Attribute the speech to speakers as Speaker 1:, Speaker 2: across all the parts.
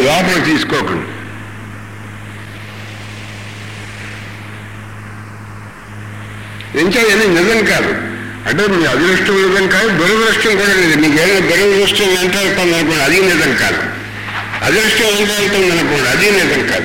Speaker 1: లోపల తీసుకోకండి ఇంకా ఇది నిజం కాదు అంటే మీ అదృష్టం నిజం కాదు దురదృష్టం కూడా లేదు మీకు ఏదైనా దురదృష్టం వెంటాడుతుంది అనుకోండి అది నిజం కాదు అదృష్టం వెంటాడుతుంది అనుకోండి అది నిజం కాదు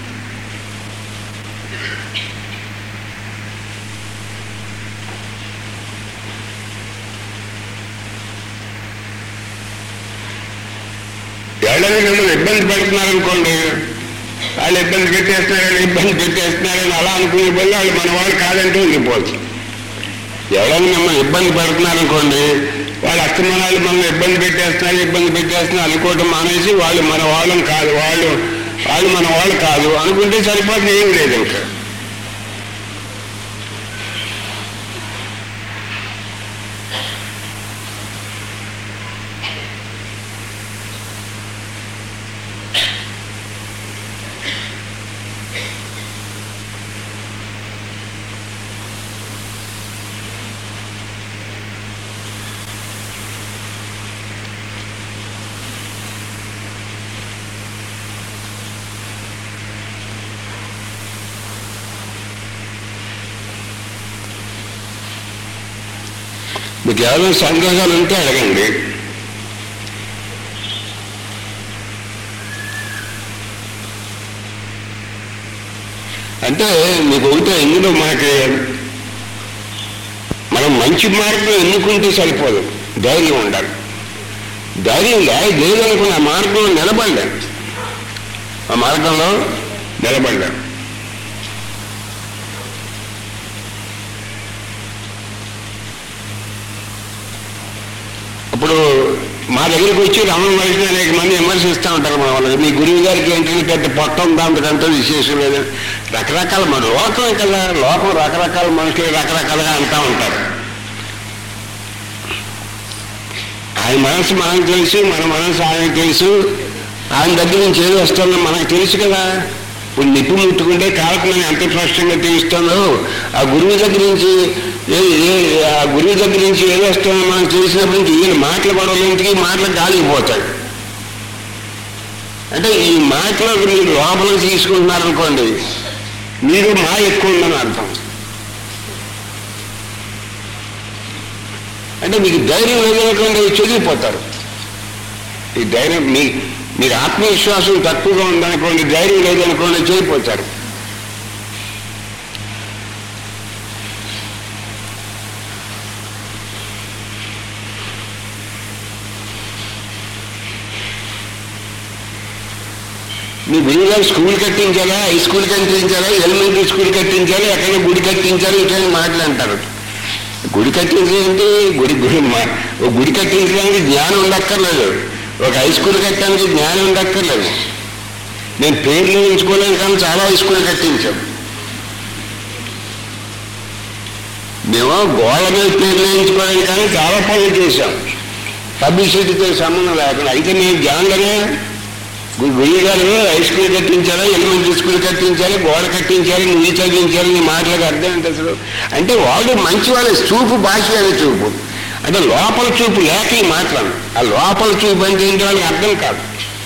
Speaker 1: ఎవరైనా మిమ్మల్ని ఇబ్బంది పెడుతున్నారనుకోండి వాళ్ళు ఇబ్బంది పెట్టేస్తున్నారని ఇబ్బంది పెట్టేస్తున్నారని అలా అనుకునే బదులు వాళ్ళు మన వాళ్ళు కాదంటూ ఉండిపోవచ్చు ఎవరైనా మిమ్మల్ని ఇబ్బంది పెడుతున్నారనుకోండి వాళ్ళ అస్తమానాలు మనల్ని ఇబ్బంది పెట్టేస్తున్నారు ఇబ్బంది పెట్టేస్తున్నారు అనుకోవటం మానేసి వాళ్ళు మన వాళ్ళం కాదు వాళ్ళు వాళ్ళు మన వాళ్ళు కాదు అనుకుంటే సరిపోతుంది ఏం లేదు ఇంకా మీకు ఏమైనా సందేహాలు ఉంటే అడగండి అంటే మీకు ఒకటే ఇందులో మనకి మనం మంచి మార్గం ఎన్నుకుంటే సరిపోదు ధైర్యం ఉండాలి ధైర్యం లే- లేదనుకున్న ఆ మార్గంలో నిలబడలేం ఆ మార్గంలో నిలబడలేం ఇప్పుడు మా దగ్గరికి వచ్చి రమణ మహర్షిని అనేక మంది విమర్శిస్తూ ఉంటారు మన వాళ్ళకి మీ గురువు గారికి ఏంటంటే పెద్ద పొట్ట ఉందా అంతకంటే విశేషం లేదు రకరకాల మన లోకం కదా లోకం రకరకాల మనుషులు రకరకాలుగా అంటూ ఉంటారు ఆయన మనసు మనకు తెలుసు మన మనసు ఆయనకు తెలుసు ఆయన దగ్గర నుంచి ఏది వస్తుందో మనకు తెలుసు కదా ఇప్పుడు నిప్పు ముట్టుకుంటే కాలకులని ఎంత స్పష్టంగా తెలుస్తుందో ఆ గురువు దగ్గర నుంచి ఏ ఏ- ఆ గురువు దగ్గర నుంచి ఏది వస్తుందో మనకు తెలిసినప్పుడు ఇంక ఈయన మాటలు పడవలేంటికి మాటలు గాలిపోతాయి అంటే ఈ మాటలో మీరు లోపలికి తీసుకుంటున్నారనుకోండి మీరు మా ఎక్కువ ఉందని అర్థం అంటే మీకు ధైర్యం లేదనుకోండి చెదిరిపోతారు ఈ ధైర్యం మీ మీరు ఆత్మవిశ్వాసం తక్కువగా ఉందనుకోండి ధైర్యం లేదనుకోండి చెడిపోతారు మీ గురువుగారు స్కూల్ కట్టించాలా హై స్కూల్ కట్టించాలా ఎలిమెంటరీ స్కూల్ కట్టించాలా ఎక్కడ గుడి కట్టించాలి ఇట్లాంటి మాటలు అంటారు గుడి కట్టించేంటి గుడి గుడి మా- ఓ గుడి కట్టించడానికి జ్ఞానం ఉండక్కర్లేదు ఒక హై స్కూల్ కట్టడానికి జ్ఞానం ఉండక్కర్లేదు నేను పేర్లు ఎంచుకోలేను కానీ చాలా హై స్కూల్ కట్టించాం మేము గోడ మీద పేర్లు వేయించుకోవడానికి కానీ చాలా పనులు చేశాం పబ్లిసిటీతో సంబంధం లేకుండా అయితే నేను జ్ఞానంలోనే గుడి గారు హై స్కూల్ కట్టించాలా ఎలిమెంటరీ స్కూల్ కట్టించాలి గోడ కట్టించాలి నువ్వు చదివించాలి నీ మాటలకు అర్థం ఏంటి అసలు అంటే వాడు మంచి వాళ్ళ చూపు భాష అనే చూపు అంటే లోపల చూపు లేక ఈ మాటలను ఆ లోపల చూపు అంటే ఏంటి వాళ్ళకి అర్థం కాదు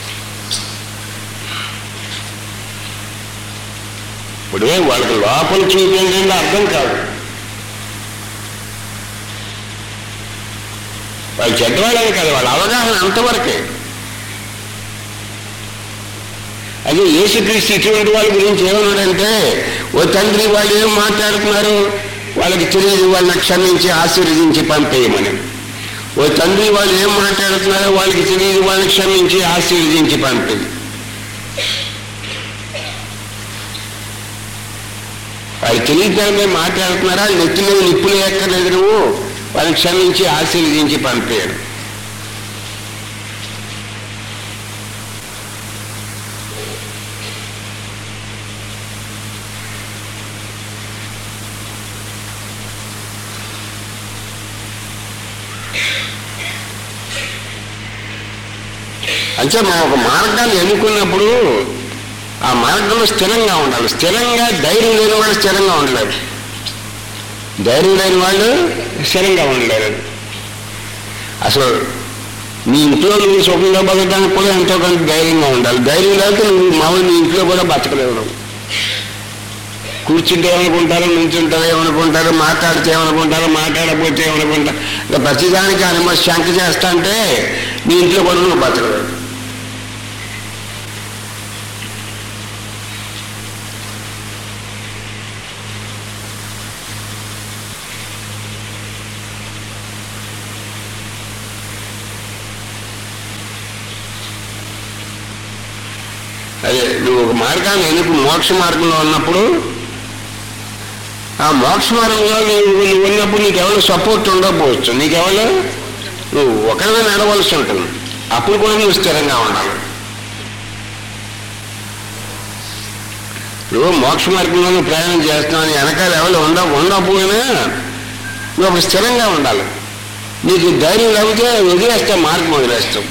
Speaker 1: ఇప్పుడు వాళ్ళకి లోపల చూపు ఏంటంటే అర్థం కాదు వాళ్ళు చెడ్డవాళ్ళని కాదు వాళ్ళ అవగాహన అంతవరకే అదే యేసుక్రీస్తు ఇటువంటి వాళ్ళ గురించి ఏమన్నాడంటే ఓ తండ్రి వాళ్ళు ఏం మాట్లాడుతున్నారు వాళ్ళకి తెలియదు వాళ్ళని క్షమించి ఆశీర్వదించి పంపేయమని ఓ తండ్రి వాళ్ళు ఏం మాట్లాడుతున్నారో వాళ్ళకి తెలియదు వాళ్ళని క్షమించి ఆశీర్వదించి పంపేయి వాళ్ళు తెలియదాన్ని మాట్లాడుతున్నారా నెత్తిలో నిప్పులు ఎక్కర్లేదు నువ్వు వాళ్ళని క్షమించి ఆశీర్వదించి పంపేయడం అంటే మనం ఒక మార్గాన్ని ఎన్నుకున్నప్పుడు ఆ మార్గంలో స్థిరంగా ఉండాలి స్థిరంగా ధైర్యం లేని వాళ్ళు స్థిరంగా ఉండలేరు ధైర్యం లేని వాళ్ళు స్థిరంగా ఉండలేరు అసలు నీ ఇంట్లో నువ్వు సుఖంగా బతకడానికి కూడా ఎంతో కొంత ధైర్యంగా ఉండాలి ధైర్యం లేకపోతే నువ్వు మామూలు నీ ఇంట్లో కూడా బతకలేవు నువ్వు కూర్చుంటే ఏమనుకుంటారు నుంచుంటారు ఏమనుకుంటారు మాట్లాడితే ఏమనుకుంటారు మాట్లాడకపోతే ఏమనుకుంటారు ఇంకా ప్రతిదానికి అనుమతి శంక చేస్తా అంటే నీ ఇంట్లో కూడా నువ్వు బతకలేవు అదే నువ్వు ఒక మార్గాన్ని ఎందుకు మోక్ష మార్గంలో ఉన్నప్పుడు ఆ మోక్ష మార్గంలో నువ్వు నువ్వు ఉన్నప్పుడు నీకెవరు సపోర్ట్ ఉండకపోవచ్చు నీకెవరు నువ్వు ఒకరిమే నడవలసి ఉంటుంది అప్పుడు కూడా నువ్వు స్థిరంగా ఉండాలి నువ్వు మోక్ష మార్గంలో నువ్వు ప్రయాణం చేస్తున్నావు అని వెనకాల ఎవరు ఉండ ఉండకపోయినా నువ్వు ఒక స్థిరంగా ఉండాలి నీకు ధైర్యం లేకపోతే వదిలేస్తావు మార్గం వదిలేస్తావు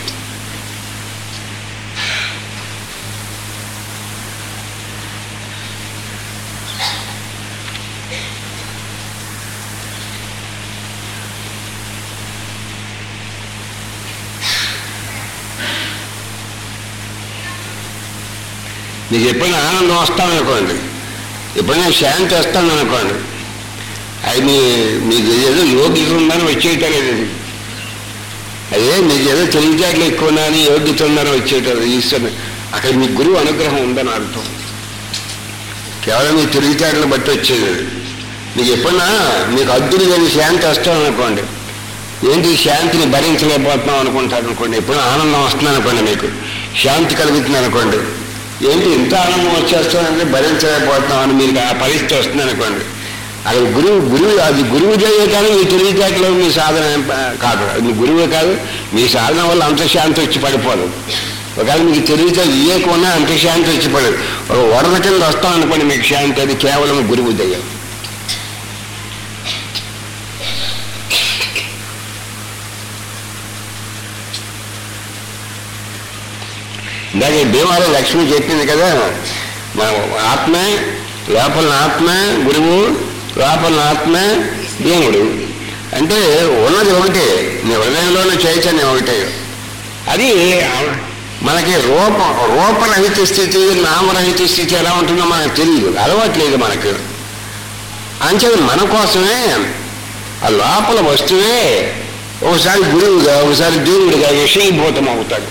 Speaker 1: నీకు ఎప్పుడైనా ఆనందం వస్తామనుకోండి ఎప్పుడైనా శాంతి వస్తామనుకోండి అది మీ మీకు ఏదో యోగ్యత ఉందని వచ్చేయటం లేదు ఇది. అదే మీకు ఏదో తెలివితేటలు ఎక్కువ ఉన్నాయని యోగ్యత ఉందని వచ్చేయటం లేదు ఈశ్వరుని అక్కడ మీ గురువు అనుగ్రహం ఉందని అర్థం కేవలం మీ తెలివితేటలు బట్టి వచ్చేది అది. మీకు ఎప్పుడన్నా మీకు అద్దులు లేని శాంతి వస్తామనుకోండి ఏంటి ఈ శాంతిని భరించలేకపోతున్నాం అనుకుంటారు అనుకోండి ఎప్పుడు ఆనందం వస్తుంది అనుకోండి మీకు శాంతి కలుగుతుంది అనుకోండి ఏంటి ఇంత ఆనందం వచ్చేస్తుందంటే భరించలేకపోతున్నాం అని మీకు ఆ పరిస్థితి వస్తుంది అనుకోండి అది గురువు గురువు అది గురువు చేయే కానీ మీ తెలివితేటలో మీ సాధన ఏం ప- కాదు అది మీ గురువే కాదు మీ సాధన వల్ల అంత శాంతి వచ్చి పడిపోదు ఒకవేళ మీకు తెలివితే ఇయ్యకుండా అంత శాంతి వచ్చి పడదు ఒక వరద కింద వస్తాం అనుకోండి మీకు శాంతి అది కేవలం గురువు దయ్యం ఇందాక ఈ భీమాలో లక్ష్మి చెప్పింది కదా మన ఆత్మే లోపల ఆత్మే గురువు లోపల ఆత్మే దేవుడు అంటే ఉన్నది ఒకటే నీ హృదయంలోనే చైతన్యం ఒకటే అది మనకి రూప రూపరహిత స్థితి నామరహిత స్థితి ఎలా ఉంటుందో మనకు తెలియదు అలవాట్లేదు మనకు అంచేది మన కోసమే ఆ లోపల వస్తువే ఒకసారి గురువుగా ఒకసారి దేవుడిగా విషయీభూతం అవుతాడు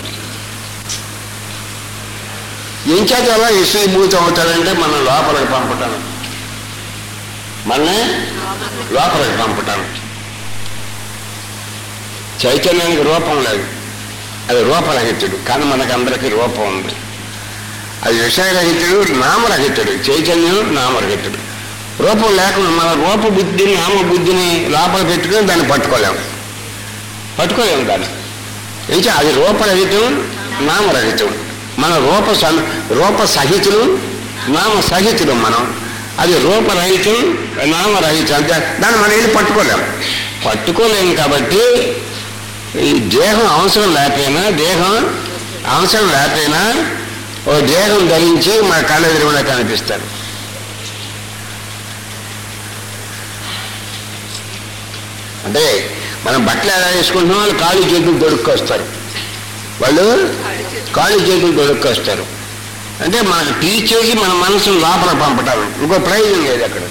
Speaker 1: ఏం చేత అలా విషయీభూతం అవుతాడంటే మన లోపలికి పంపటం మననే లోపలికి పంపటం చైతన్యానికి రూపం లేదు అది రూపరహితుడు కానీ మనకు అందరికీ రూపం ఉంది అది విషయరహితుడు నామరహితుడు చైతన్యం నామరహితుడు రూపం లేకుండా మన రూప బుద్ధిని నామ బుద్ధిని లోపల పెట్టుకుని దాన్ని పట్టుకోలేము పట్టుకోలేము దాన్ని ఇంకా అది రూపరహితం నామరహితం మన రూప సన్- రూప సహితులు నామ సహితులు మనం అది రూపరహితం నామరహితం అంటే దాన్ని మనం వెళ్ళి పట్టుకోలేము పట్టుకోలేము కాబట్టి ఈ దేహం అవసరం లేకపోయినా దేహం అవసరం లేకపోయినా ఓ దేహం ధరించి మన కళ్ళ ఎదురుగుండా కనిపిస్తారు అంటే మనం బట్టలు ఎలా వేసుకుంటున్నాం వాళ్ళు కాళ్ళు చేతులు దొరుక్కొస్తారు వాళ్ళు కాళ్ళు చేతులు దొరుక్కొస్తారు అంటే మనకు టీచ్ చేసి మన మనసును లోపల పంపటాలు ఇంకో ప్రయోజనం లేదు అక్కడ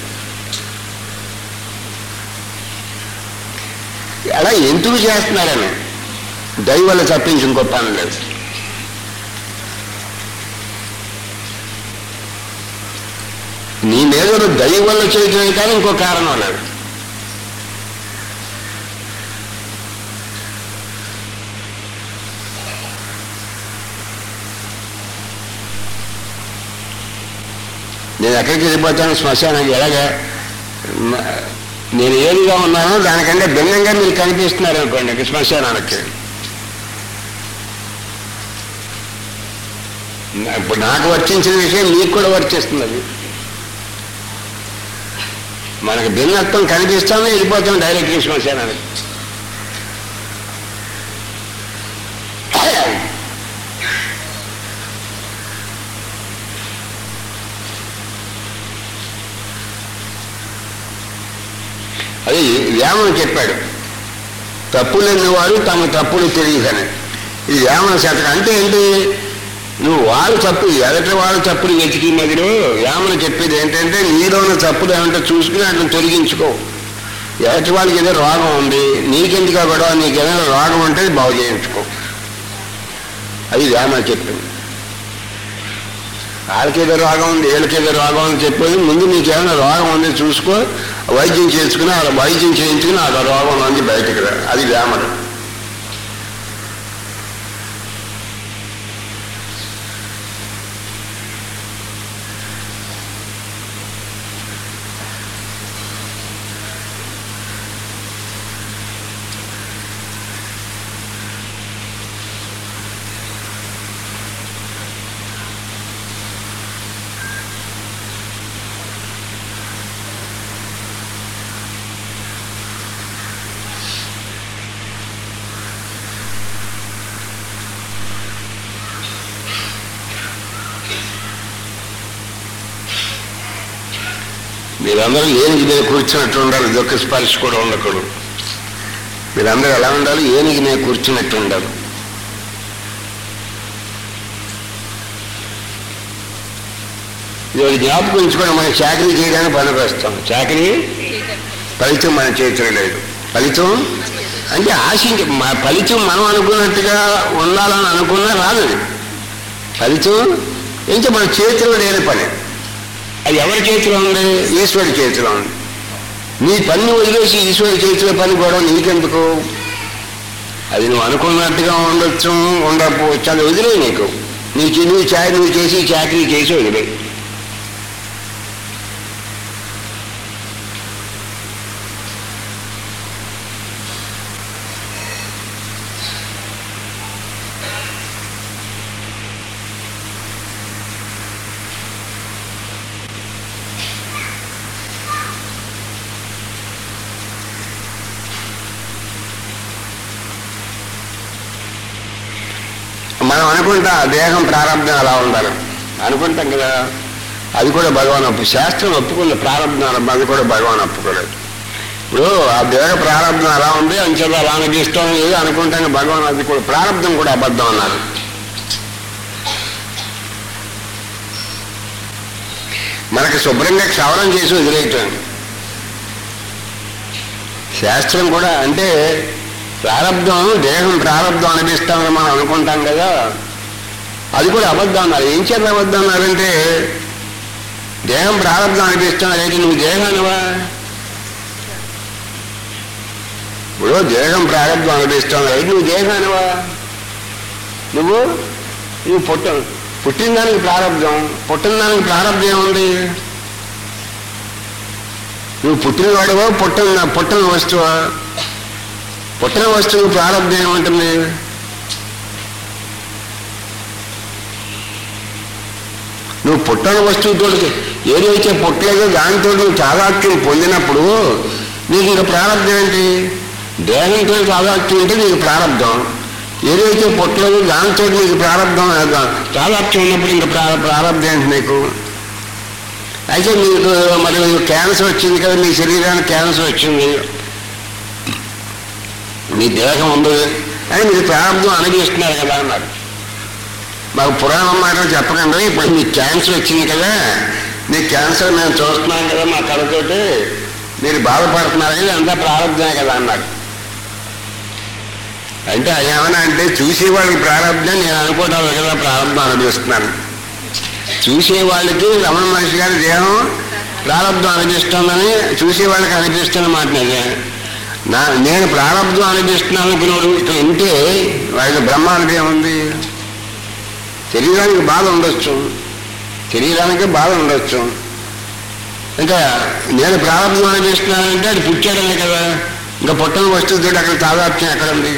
Speaker 1: అలా ఎందుకు చేస్తున్నారని దైవాలు తప్పించి ఇంకో పని లేదు నీ మీద దైవాలు చేయటమే కానీ ఇంకో కారణం లేదు నేను ఎక్కడికి వెళ్ళిపోతాను శ్మశానానికి ఎలాగా మ- నేను ఏదిగా ఉన్నానో దానికంటే భిన్నంగా మీరు కనిపిస్తున్నారు అనుకోండి శ్మశానానికి నా- ఇప్పుడు నాకు వర్తించిన విషయం మీకు కూడా వర్తిస్తుంది అది మనకు భిన్నత్వం కనిపిస్తామే వెళ్ళిపోతాం డైరెక్ట్గా శ్మశానానికి అది వేమం చెప్పాడు తప్పులు ఎన్నివాడు తమ తప్పులు తెలియదని ఇది వేమన శతకం అంటే ఏంటి నువ్వు వాడు తప్పు ఎదటి వాడు తప్పులు వెతికి మదిలో వేమన చెప్పేది ఏంటంటే నీలో ఉన్న తప్పులు ఏమంటే చూసుకుని వాటిని తొలగించుకో ఎదటి వాళ్ళకి ఏదో రోగం ఉంది నీకెందుకు గొడవ నీకు ఏదైనా రోగం ఉంటే అది బాగు చేయించుకో అది వేమన చెప్పింది వాళ్ళకేదో రోగం ఉంది వీళ్ళకేదో రోగం అని చెప్పేది ముందు నీకేమైనా రోగం ఉంది చూసుకో వైద్యం చేసుకుని ఆ వైద్యం చేయించుకుని ఆ రోగం నుంచి బయటకు రా అది వేమన మీరందరూ ఏనుగు మీద కూర్చున్నట్టు ఉండాలి దుఃఖ స్పర్శ కూడా ఉండకూడదు మీరందరూ ఎలా ఉండాలి ఏనుగు మీద కూర్చున్నట్టు ఉండాలి ఇది ఒక జ్ఞాపకం ఉంచుకొని మనం చాకరీ చేయడానికి పనికొస్తాం చాకరీ ఫలితం మన చేతిలో లేదు ఫలితం అంటే ఆశించి మా ఫలితం మనం అనుకున్నట్టుగా ఉండాలని అనుకున్నా రాదు అది. ఫలితం ఇంకా మన చేతిలో లేని పని అది ఎవరి చేతిలో ఉంది ఈశ్వరుడి చేతిలో ఉంది నీ పని వదిలేసి ఈశ్వరుడి చేతిలో పని కూడా నీకెందుకు అది నువ్వు అనుకున్నట్టుగా ఉండొచ్చు ఉండకపోవచ్చు అది వదిలే నీకు నీకు నువ్వు చా నువ్వు చేసి చాకరీ చేసి వదిలే మనం అనుకుంటాం ఆ దేహం ప్రారంభం అలా ఉండాలి అనుకుంటాం కదా అది కూడా భగవాన్ ఒప్పు శాస్త్రం ఒప్పుకుంది ప్రారంభం అది కూడా భగవాన్ ఒప్పుకోలేదు ఇప్పుడు ఆ దేహ ప్రారంభం అలా ఉంది అంచెలు అలా అనిపిస్తాం లేదు అనుకుంటాం భగవాన్ అది కూడా ప్రారంభం కూడా అబద్ధం అన్నారు మనకి శుభ్రంగా క్షవరం చేసి వదిలేయటం శాస్త్రం కూడా అంటే ప్రారంధం దేహం ప్రారంధం అనిపిస్తామని మనం అనుకుంటాం కదా అది కూడా అబద్ధం అన్నారు ఏం చేత అబద్ధం అన్నారంటే దేహం ప్రారంధం అనిపిస్తున్నది అయితే నువ్వు దేహానివా ఇప్పుడు దేహం ప్రారంభం అనిపిస్తున్నది అయితే నువ్వు దేహానివా నువ్వు నువ్వు పుట్ట పుట్టిన దానికి ప్రారంభం పుట్టిన దానికి ప్రారంభం ఏముంది నువ్వు పుట్టినవాడువా పుట్టిన పుట్టిన వస్తువా పుట్టిన వస్తువు ప్రారంభం ఏముంటుంది నువ్వు పుట్టిన వస్తువుతో ఏదైతే పుట్టలేదో దానితో నువ్వు తాదాత్మ్యం పొందినప్పుడు నీకు ఇంకా ప్రారంభం ఏంటి దేహంతో తాదాత్మ్యం అంటే నీకు ప్రారంభం ఏదైతే పుట్టలేదో దానితో నీకు ప్రారంభం తాదాత్మ్యం ఉన్నప్పుడు ఇంకా ప్రా ప్రారంభం ఏంటి నీకు అయితే మీకు మరి క్యాన్సర్ వచ్చింది కదా మీ శరీరానికి క్యాన్సర్ వచ్చింది మీ దేహం ఉంది అని మీరు ప్రారంభం అనుభవిస్తున్నారు కదా అన్నారు మాకు పురాణం మాటలు చెప్పకండి ఇప్పుడు మీకు క్యాన్సర్ వచ్చింది కదా మీ క్యాన్సర్ మేము చూస్తున్నాం కదా మా కళతోటి మీరు బాధపడుతున్నారు కదా అంతా ప్రారంభమే కదా అన్నారు అంటే అది ఏమన్నా అంటే చూసేవాళ్ళకి ప్రారంభం నేను అనుకోవడం కదా ప్రారంభం అనిపిస్తున్నాను చూసేవాళ్ళకి రమణ మహర్షి గారి దేహం ప్రారంభం అనిపిస్తుందని చూసేవాళ్ళకి అనిపిస్తున్న మాట నిజమే నా నేను ప్రారంభం అనిపిస్తున్నాను అనుకున్నాడు ఇక్కడ ఉంటే వాళ్ళకి బ్రహ్మానికి ఏముంది శరీరానికి బాధ ఉండొచ్చు శరీరానికి బాధ ఉండొచ్చు ఇంకా నేను ప్రారంభం అనిపిస్తున్నానంటే అది పుట్టాడనే కదా ఇంకా పుట్టని వస్తువుతో అక్కడ తాదాత్మ్యం ఎక్కడ ఉంది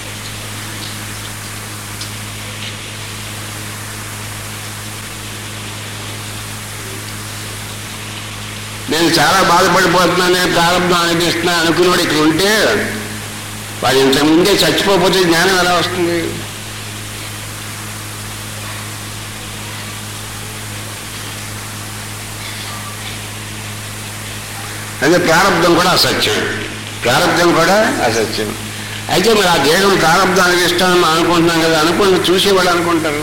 Speaker 1: నేను చాలా బాధపడిపోతున్నానే ప్రారంభం అనిపిస్తున్నా అనుకున్నాడు ఇక్కడ ఉంటే వాడు ఇంతకుముందే చచ్చిపోతే జ్ఞానం ఎలా వస్తుంది అంటే ప్రారంభం కూడా అసత్యం ప్రారంభం కూడా అసత్యం అయితే మరి ఆ దేహం ప్రారంభానికి ఇష్టం అని అనుకుంటున్నాం కదా అనుకుని చూసేవాళ్ళు అనుకుంటారు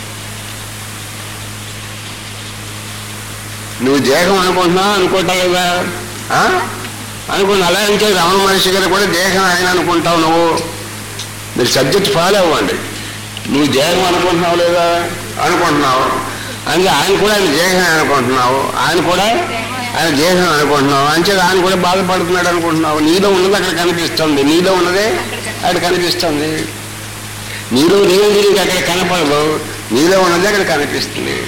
Speaker 1: నువ్వు దేహం అనుకుంటున్నావు అనుకుంటావు కదా ఆ? అనుకుని అలా అంటే రమణ మహర్షి గారు కూడా దేహం ఆయన అనుకుంటావు నువ్వు మీరు సబ్జెక్ట్ ఫాలో అవ్వండి నువ్వు దేహం అనుకుంటున్నావు లేదా అనుకుంటున్నావు అంటే ఆయన కూడా ఆయన దేహం అనుకుంటున్నావు ఆయన కూడా ఆయన దేహం అనుకుంటున్నావు అంటే ఆయన కూడా బాధపడుతున్నాడు అనుకుంటున్నావు నీలో ఉన్నది అక్కడ కనిపిస్తుంది నీలో ఉన్నదే అక్కడ కనిపిస్తుంది నీలో లేనిది నీకు అక్కడ కనపడదు నీలో ఉన్నది అక్కడ కనిపిస్తుంది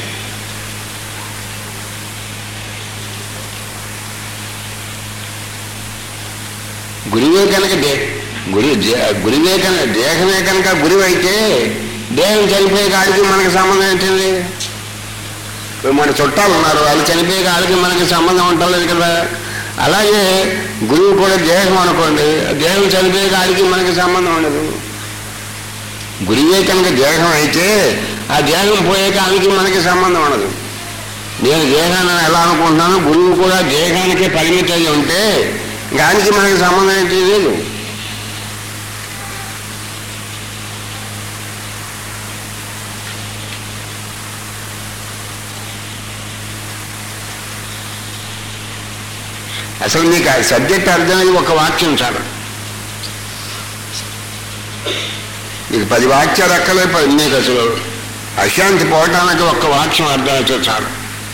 Speaker 1: గురువే కనుక దే గురి దే- గురువే కనుక దేహమే కనుక గురువు అయితే దేహం చనిపోయే కాడికి మనకి సంబంధం ఏంటండి ఇప్పుడు మన చుట్టాలు ఉన్నారు వాళ్ళు చనిపోయే కాడికి మనకి సంబంధం ఉండలేదు కదా అలాగే గురువు కూడా దేహం అనుకోండి దేహం చనిపోయే కాడికి మనకి సంబంధం ఉండదు గురువే కనుక దేహం అయితే ఆ దేహం పోయే కాడికి మనకి సంబంధం ఉండదు నేను దేహాన్ని ఎలా అనుకుంటున్నాను గురువు కూడా దేహానికి పరిమితి అయి ఉంటే దానికి మనకి సంబంధం ఏంటి లేదు అసలు మీకు ఆ సబ్జెక్ట్ అర్థమయ్యేది ఒక వాక్యం చాలు మీకు పది వాక్యాలు అక్కలే పది మీకు అసలు అశాంతి పోవటానికి ఒక్క వాక్యం అర్థమైతే చాలు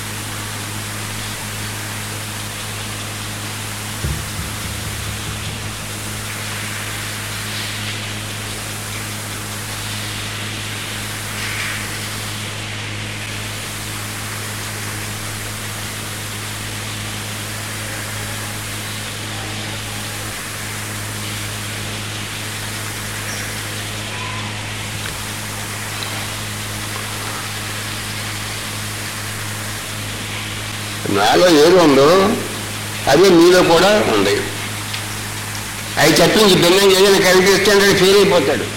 Speaker 1: నాలో ఏది ఉందో అదే మీలో కూడా ఉంది అవి చెప్పించి భిన్నం ఏదైనా కనిపిస్తే అంటే ఫెయిల్ అయిపోతాడు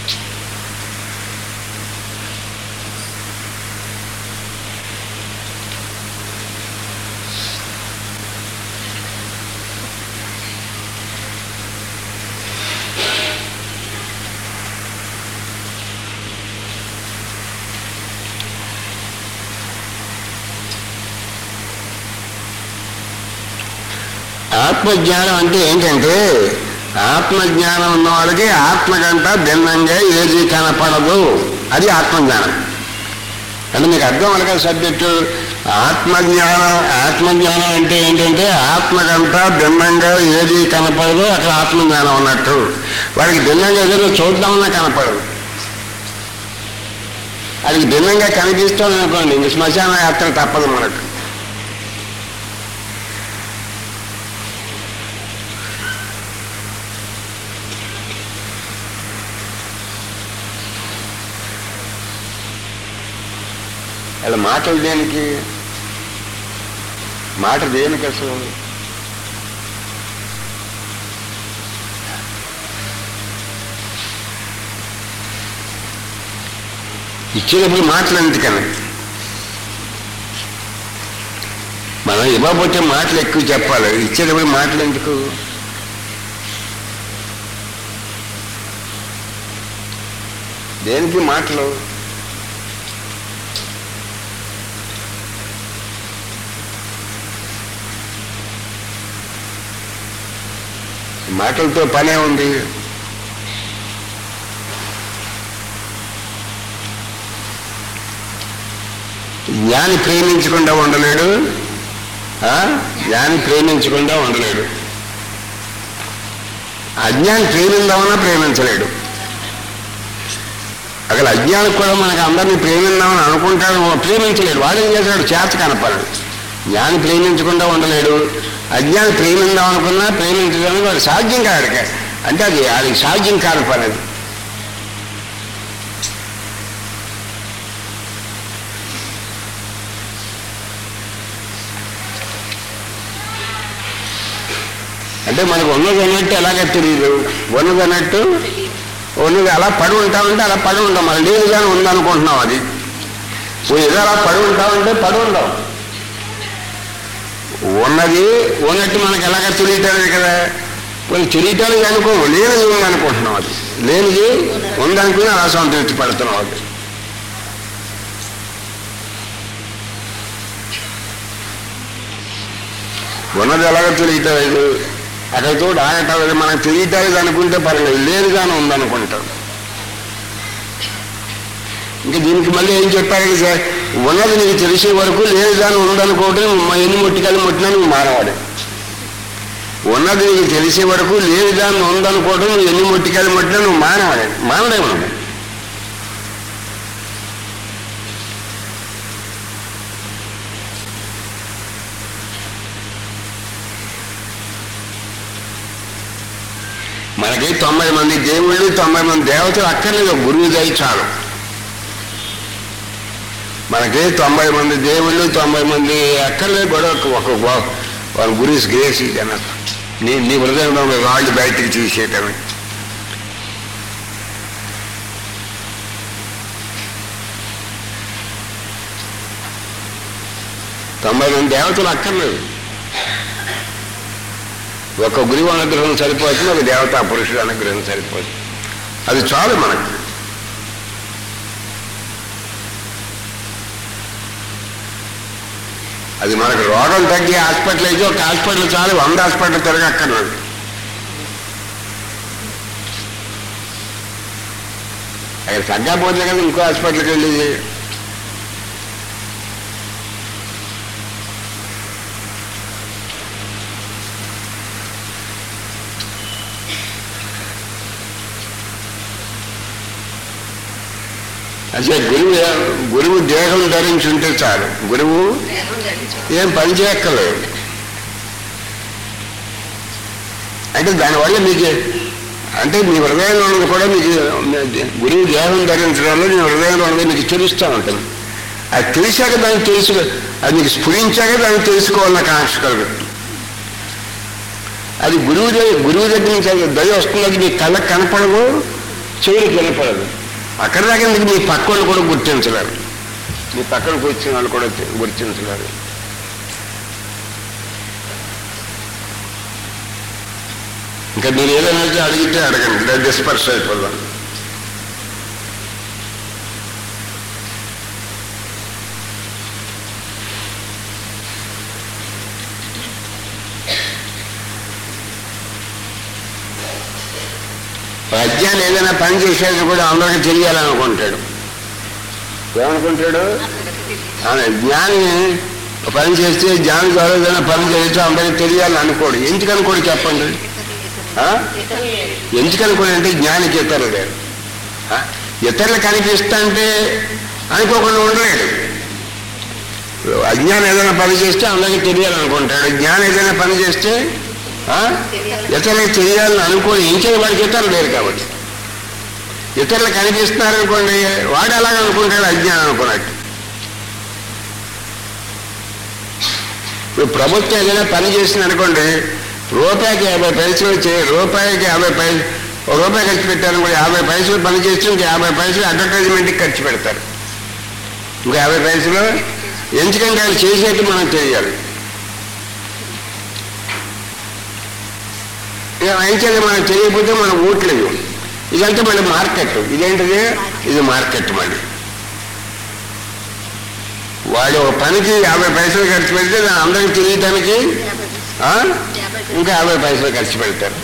Speaker 1: ఆత్మజ్ఞానం అంటే ఏంటంటే ఆత్మజ్ఞానం ఉన్న వాళ్ళకి ఆత్మ కంట భిన్నంగా ఏది కనపడదు అది ఆత్మజ్ఞానం అంటే మీకు అర్థం అవ్వాలి కదా సబ్జెక్టు ఆత్మజ్ఞానం ఆత్మజ్ఞానం అంటే ఏంటంటే ఆత్మ కంట భిన్నంగా ఏది కనపడదు అక్కడ ఆత్మజ్ఞానం ఉన్నట్టు వాడికి భిన్నంగా ఏదైనా చూద్దామన్నా కనపడదు అది భిన్నంగా కనిపిస్తుంది అనుకోండి ఇంక శ్మశాన యాత్ర తప్పదు మనకు అలా మాటలు దేనికి మాట దేనికి అసలు ఇచ్చేటప్పుడు మాటలు ఎందుకని మనం ఇవ్వకపోతే మాటలు ఎక్కువ చెప్పాలి ఇచ్చేటప్పుడు మాటలు ఎందుకు దేనికి మాటలు మాటలతో పనే ఉంది జ్ఞాని ప్రేమించకుండా ఉండలేడు ఆ? జ్ఞాని ప్రేమించకుండా ఉండలేడు అజ్ఞాని ప్రేమిందామన్నా ప్రేమించలేడు అసలు అజ్ఞానికి కూడా మనకు అందరినీ ప్రేమిందామని అనుకుంటాడు ప్రేమించలేడు వాడు ఏం చేశాడు చేత కనపడడు జ్ఞాని ప్రేమించకుండా ఉండలేడు అజ్ఞాని ప్రేమిందాం అనుకున్నా ప్రేమించడానికి వాడు సాధ్యం కాదు అంటే అది అది సాధ్యం కాని పని అది అంటే మనకు ఉన్నది ఉన్నట్టు ఎలాగ తెలియదు ఉన్నది అన్నట్టు ఉన్నది అలా పడి ఉంటామంటే అలా పడి ఉంటాం మన లేదుగానే ఉందనుకుంటున్నాం అది ఓ ఏదో అలా పడి ఉంటామంటే పడి ఉండం ఉన్నది ఉన్నట్టు మనకి ఎలాగ తెలియటమే కదా కొన్ని తెలియటానికి అనుకో లేనిది ఉంది అనుకుంటున్నాం అది లేనిది ఉందనుకుని అలా సంతృప్తి పడుతున్నాం అది ఉన్నది ఎలాగో తెలియటలేదు అక్కడితో ఆగటలేదు మనకు తెలియటలేదు అనుకుంటే పర్లేదు లేదుగానే ఉందనుకుంటాం ఇంకా దీనికి మళ్ళీ ఏం చెప్పారు సార్ ఉన్నది నీకు తెలిసే వరకు లేదుగానే ఉందనుకోవటం మ- ఎన్ని మొట్టికాయలు మొట్టినా నువ్వు మానవాడు ఉన్నది నీకు తెలిసే వరకు లేదుగానే ఉందనుకోవటం నువ్వు ఎన్ని మొట్టికాయలు మొట్టినా నువ్వు మానవాడే మానడే ఉన్నాడు మనకి తొంభై మంది దేవుళ్ళు తొంభై మంది దేవతలు అక్కర్లేదు గురువు దయ చాలు మనకి తొంభై మంది దేవుళ్ళు తొంభై మంది అక్కర్లేదు కూడా ఒక- ఒక గో- వాళ్ళ గురువు గ్రేస్ జన నీ నీ హృదయంలో ఉన్న రాళ్ళు బయటికి తీసేయటమే తొంభై మంది దేవతలు అక్కర్లేదు ఒక గురువు అనుగ్రహం సరిపోతుంది ఒక దేవతా పురుషుడు అనుగ్రహం సరిపోతుంది అది చాలు మనకు అది మనకు రోగం తగ్గి హాస్పిటల్ అయితే ఒక హాస్పిటల్ చాలు వంద హాస్పిటల్ తిరగక్కర్లేదు అక్కడ తగ్గకపోతే కదా ఇంకో హాస్పిటల్కి వెళ్ళేది అంటే గురువు గురువు దేహం ధరించి ఉంటే చాలు గురువు ఏం పని చేయక్కర్లేదు అంటే దానివల్ల మీకు అంటే మీ హృదయంలో ఉన్నది కూడా మీకు గురువు దేహం ధరించడంలో మీ హృదయంలో ఉన్నది మీకు తెలుస్తూ ఉంటుంది అది తెలిసాక దాన్ని తెలుసు అది మీకు స్ఫురించాక దాన్ని తెలుసుకోవాలన్న కాంక్ష కలుగుతుంది అది గురువు దగ్గర గురువు దగ్గర నుంచి అది దయ వస్తుంది అది మీ కళ్ళకి కనపడదు చెవులకు వినపడదు అక్కడ దాకా ఎందుకు మీ పక్క వాళ్ళు కూడా గుర్తించలేరు మీ పక్కన కూర్చున్న వాళ్ళు కూడా తె- గుర్తించలేరు ఇంకా మీరు ఏదైనా అయితే అడిగితే అడగండి లేదా డిస్పర్స్ అయిపోదాం అజ్ఞానం ఏదైనా పని చేసేది కూడా అందరికీ తెలియాలనుకుంటాడు ఏమనుకుంటాడు ఆ జ్ఞాని ఒక పని చేస్తే జ్ఞాని ద్వారా ఏదైనా పని చేస్తే అందరికీ తెలియాలని అనుకోడు ఎందుకు అనుకోడు చెప్పండి ఆ? ఎందుకు అనుకోడు అంటే జ్ఞానికి ఇతరులు లేరు ఆ? ఇతరులు కనిపిస్తా అంటే అనుకోకుండా ఉండలేడు అజ్ఞానం ఏదైనా పని చేస్తే అందరికీ తెలియాలనుకుంటాడు జ్ఞానం ఏదైనా పని చేస్తే ఆ? ఇతరులకు తెలియాలని అనుకోని ఇంకే వాడికి ఇతరులు లేరు కాబట్టి ఇతరులు కనిపిస్తున్నారు అనుకోండి వాడు అలాగ అనుకుంటాడు అజ్ఞానం అనుకున్నట్టు ఇప్పుడు ప్రభుత్వం ఏదైనా పని చేసింది అనుకోండి రూపాయికి యాభై పైసలు చే రూపాయికి యాభై పైసలు ఒక రూపాయి ఖర్చు పెట్టారు కూడా యాభై పైసలు పని చేస్తే ఇంకా యాభై పైసలు అడ్వర్టైజ్మెంట్కి ఖర్చు పెడతారు ఇంకా యాభై పైసలు ఎందుకంటే వాళ్ళు చేసేట్టు మనకు తెలియాలి ఇక అయితే మనకు తెలియకపోతే మనం ఓట్లేదు ఇదంతా మళ్ళీ మార్కెట్ ఇదేంటిది ఇది మార్కెట్ మళ్ళీ వాడు ఒక పనికి యాభై పైసలు ఖర్చు పెడితే దాని అందరికి తెలియటానికి ఆ? ఇంకా యాభై పైసలు ఖర్చు పెడతారు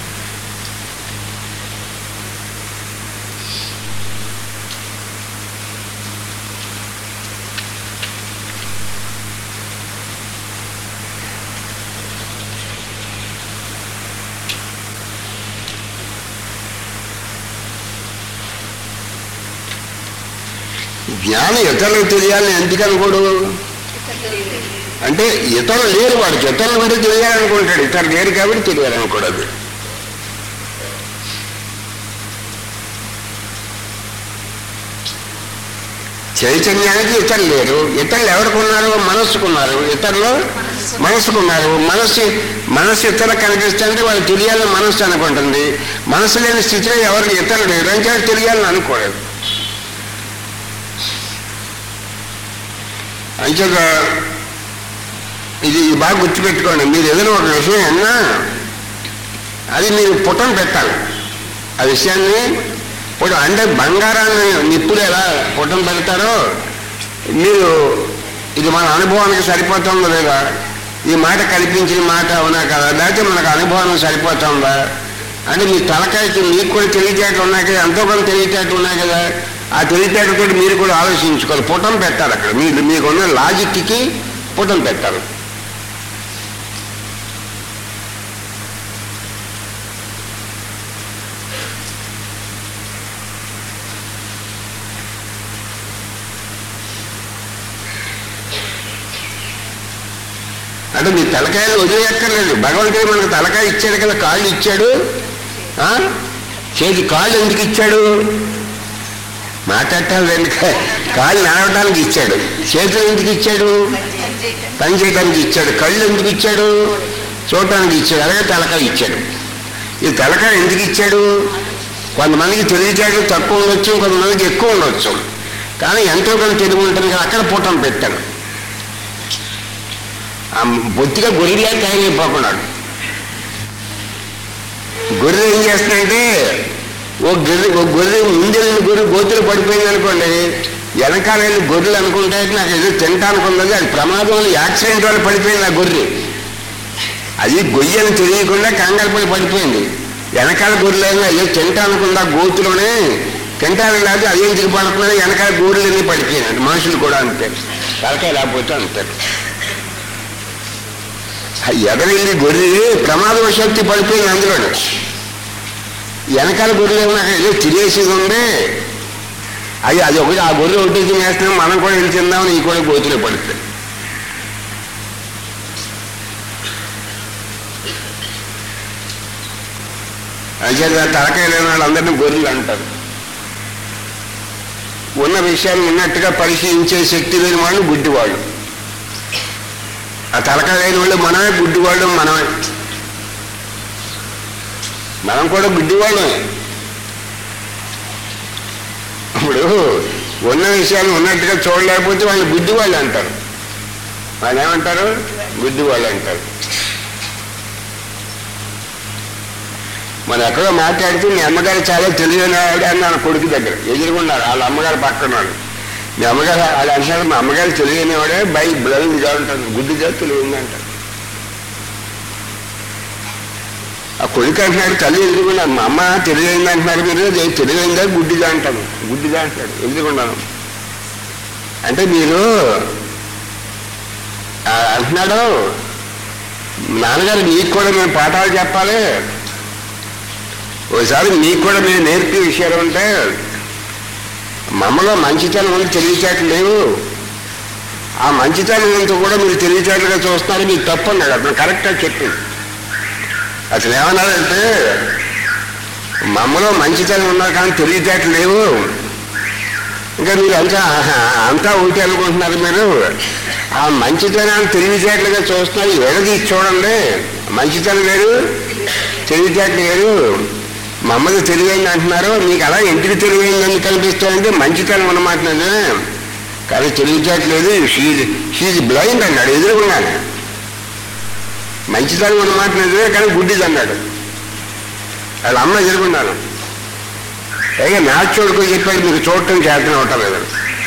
Speaker 1: జ్ఞానం ఇతరులకు తెలియాలని ఎందుకు అనుకోడు అంటే ఇతరులు లేరు వాడికి ఇతరులు ఉంటే తెలియాలనుకుంటాడు ఇతరులు లేరు కాబట్టి తెలియాలనుకోడదు చైతన్యానికి ఇతరులు లేరు ఇతరులు ఎవరికున్నారు మనస్సుకున్నారు ఇతరులు మనస్సుకున్నారు మనస్సు మనస్సు ఇతరులకు కనిపిస్తుంటే వాళ్ళు తెలియాలని మనస్సు అనుకుంటుంది మనసు లేని స్థితిలో ఎవరికి ఇతరులు లేరు అంటే తెలియాలని అనుకోలేదు అంచేత ఇది బాగా గుర్తుపెట్టుకోండి మీరు ఏదైనా ఒక విషయం అన్నా అది మీరు పుటం పెట్టాలి ఆ విషయాన్ని పుటం అంటే బంగారాన్ని నిప్పులు ఎలా పుటం పెడతారో మీరు ఇది మన అనుభవానికి సరిపోతుందో లేదా ఈ మాట కల్పించిన మాట అవునా కదా లేకపోతే మనకు అనుభవం సరిపోతుందా అంటే మీ తలకాయకి మీకు కూడా తెలివితేటలు ఉన్నాయి కదా ఎంతో కొంత తెలివితేటలు ఉన్నాయి కదా ఆ తెలివితేటతో మీరు కూడా ఆలోచించుకోవాలి పుటం పెట్టాలి అక్కడ మీరు మీకున్న లాజిక్కి పుటం పెట్టాలి అంటే మీ తలకాయలు వదిలేయక్కర్లేదు భగవంతుడు మనకు తలకాయ ఇచ్చాడు కదా కాళ్ళు ఇచ్చాడు ఆ? చేతి కాళ్ళు ఎందుకు ఇచ్చాడు మాట్లాడటాలు రెండు కాళ్ళు నడవడానికి ఇచ్చాడు చేతులు ఎందుకు ఇచ్చాడు పని చేయడానికి ఇచ్చాడు కళ్ళు ఎందుకు ఇచ్చాడు చూడటానికి ఇచ్చాడు అలాగే తలకాయ ఇచ్చాడు ఈ తలకాయ ఎందుకు ఇచ్చాడు కొంతమందికి తెలివితేటలు తక్కువ ఉండొచ్చు కొంతమందికి ఎక్కువ ఉండొచ్చు కానీ ఎంతో కొంత తెలివి ఉంటుంది కదా అక్కడ పూటం పెట్టాడు ఆ బొత్తిగా గొర్రెలే తయారైపోకున్నాడు గొర్రె ఏం చేస్తుందంటే ఓ గొర్రె ఓ గొర్రె ముందెళ్ళిన గొర్రె గోతులు పడిపోయింది అనుకోండి వెనకాల వెళ్ళి గొర్రెలు అనుకుంటే నాకు ఏదో తినటానికి ఉన్నది అది ప్రమాదంలో యాక్సిడెంట్ వల్ల పడిపోయింది ఆ గొర్రె అది గొయ్యని తెలియకుండా కంగారు పడి పడిపోయింది వెనకాల గొర్రెలైనా అయ్యో తింటానుకుందా గోతులోనే తింటాను లేకపోతే అదేం దిగపడుతున్నా వెనకాల గొర్రెలన్నీ పడిపోయినాయి మనుషులు కూడా అంతే తలకాయ లేకపోతే అంతే ఆ ఎదరెళ్ళి గొర్రె ప్రమాదవశాత్తు పడిపోయింది అందులో వెనకాల గొర్రెలు ఏమన్నా ఏదో తినేసేది ఉంది అది అది ఒకటి ఆ గొర్రె ఒకటి తినేస్తున్నాం మనం కూడా వెళ్ళి తిందామని ఈ కూడా గోతులో పడుతుంది అంచేత తలకాయ లేని వాళ్ళు అందరినీ గొర్రెలు అంటారు ఉన్న విషయాన్ని ఉన్నట్టుగా పరిశీలించే శక్తి లేని వాళ్ళు గుడ్డివాళ్ళు ఆ తలకాయ లేని వాళ్ళు మనమే గుడ్డివాళ్ళు మనమే మనం కూడా గుడ్డివాళ్ళమే ఇప్పుడు ఉన్న విషయాలు ఉన్నట్టుగా చూడలేకపోతే వాళ్ళు గుడ్డివాళ్ళు అంటారు వాళ్ళు ఏమంటారు గుడ్డివాళ్ళు అంటారు మనం ఎక్కడో మాట్లాడుతూ మీ అమ్మగారు చాలా తెలియని ఆవిడ అన్నాను కొడుకు దగ్గర ఎదురుకున్నారు వాళ్ళ అమ్మగారు పక్కన్నాడు మీ అమ్మగారు వాళ్ళు అంటారు మా అమ్మగారు తెలియనివాడే బై బ్లౌజ్గా ఉంటారు గుడ్డిగా తెలియని అంటారు ఆ కొడుకు అంటున్నాడు తల్లి ఎదురుకున్నాను మా అమ్మ తెలియని అంటున్నారు మీరు "లేదు, తెలియనిదా గుడ్డిగా అంటాను గుడ్డిగా అంటాడు ఎదురుకున్నాను అంటే మీరు ఆ, అంటున్నాడు నాన్నగారు మీకు కూడా మేము పాఠాలు చెప్పాలి ఒకసారి మీకు కూడా మేము నేర్పే విషయాలు ఉంటే మమ్మలో మంచితనం ఉంది తెలివితేటలు లేవు ఆ మంచితనం అంతా కూడా మీరు తెలివితేటలుగా చూస్తున్నారు మీకు తప్పు అన్నాడు అతను కరెక్ట్గా చెప్పింది అసలు ఏమన్నాడంటే మమ్మలో మంచితనం ఉన్నా కానీ తెలివితేటలు లేవు ఇంకా మీరు అంతా అంతా ఒకటి అనుకుంటున్నారు మీరు ఆ మంచితనాన్ని తెలివితేటలుగా చూస్తున్నారు ఎడదీసి చూడండి మంచితనం వేరు తెలివితేటలు వేరు మమ్మల్ని తెలివైంది అంటున్నారు మీకు అలా ఎందుకు తెలివైందని కనిపిస్తాయంటే మంచితనం అన్నమాట నిజమే. కానీ తెలివితేటలు లేదు షీజ్ షీజ్ బ్లైండ్ అన్నాడు ఎదురుకున్నాను మంచితనం అన్నమాట నిజమే కానీ గుడ్డిది అన్నాడు వాళ్ళ అమ్మ ఎదురుకున్నాను పైగా మ్యాచ్ చూడుకో చెప్పాడు మీకు చూడటం చేతనం అవటం లేదు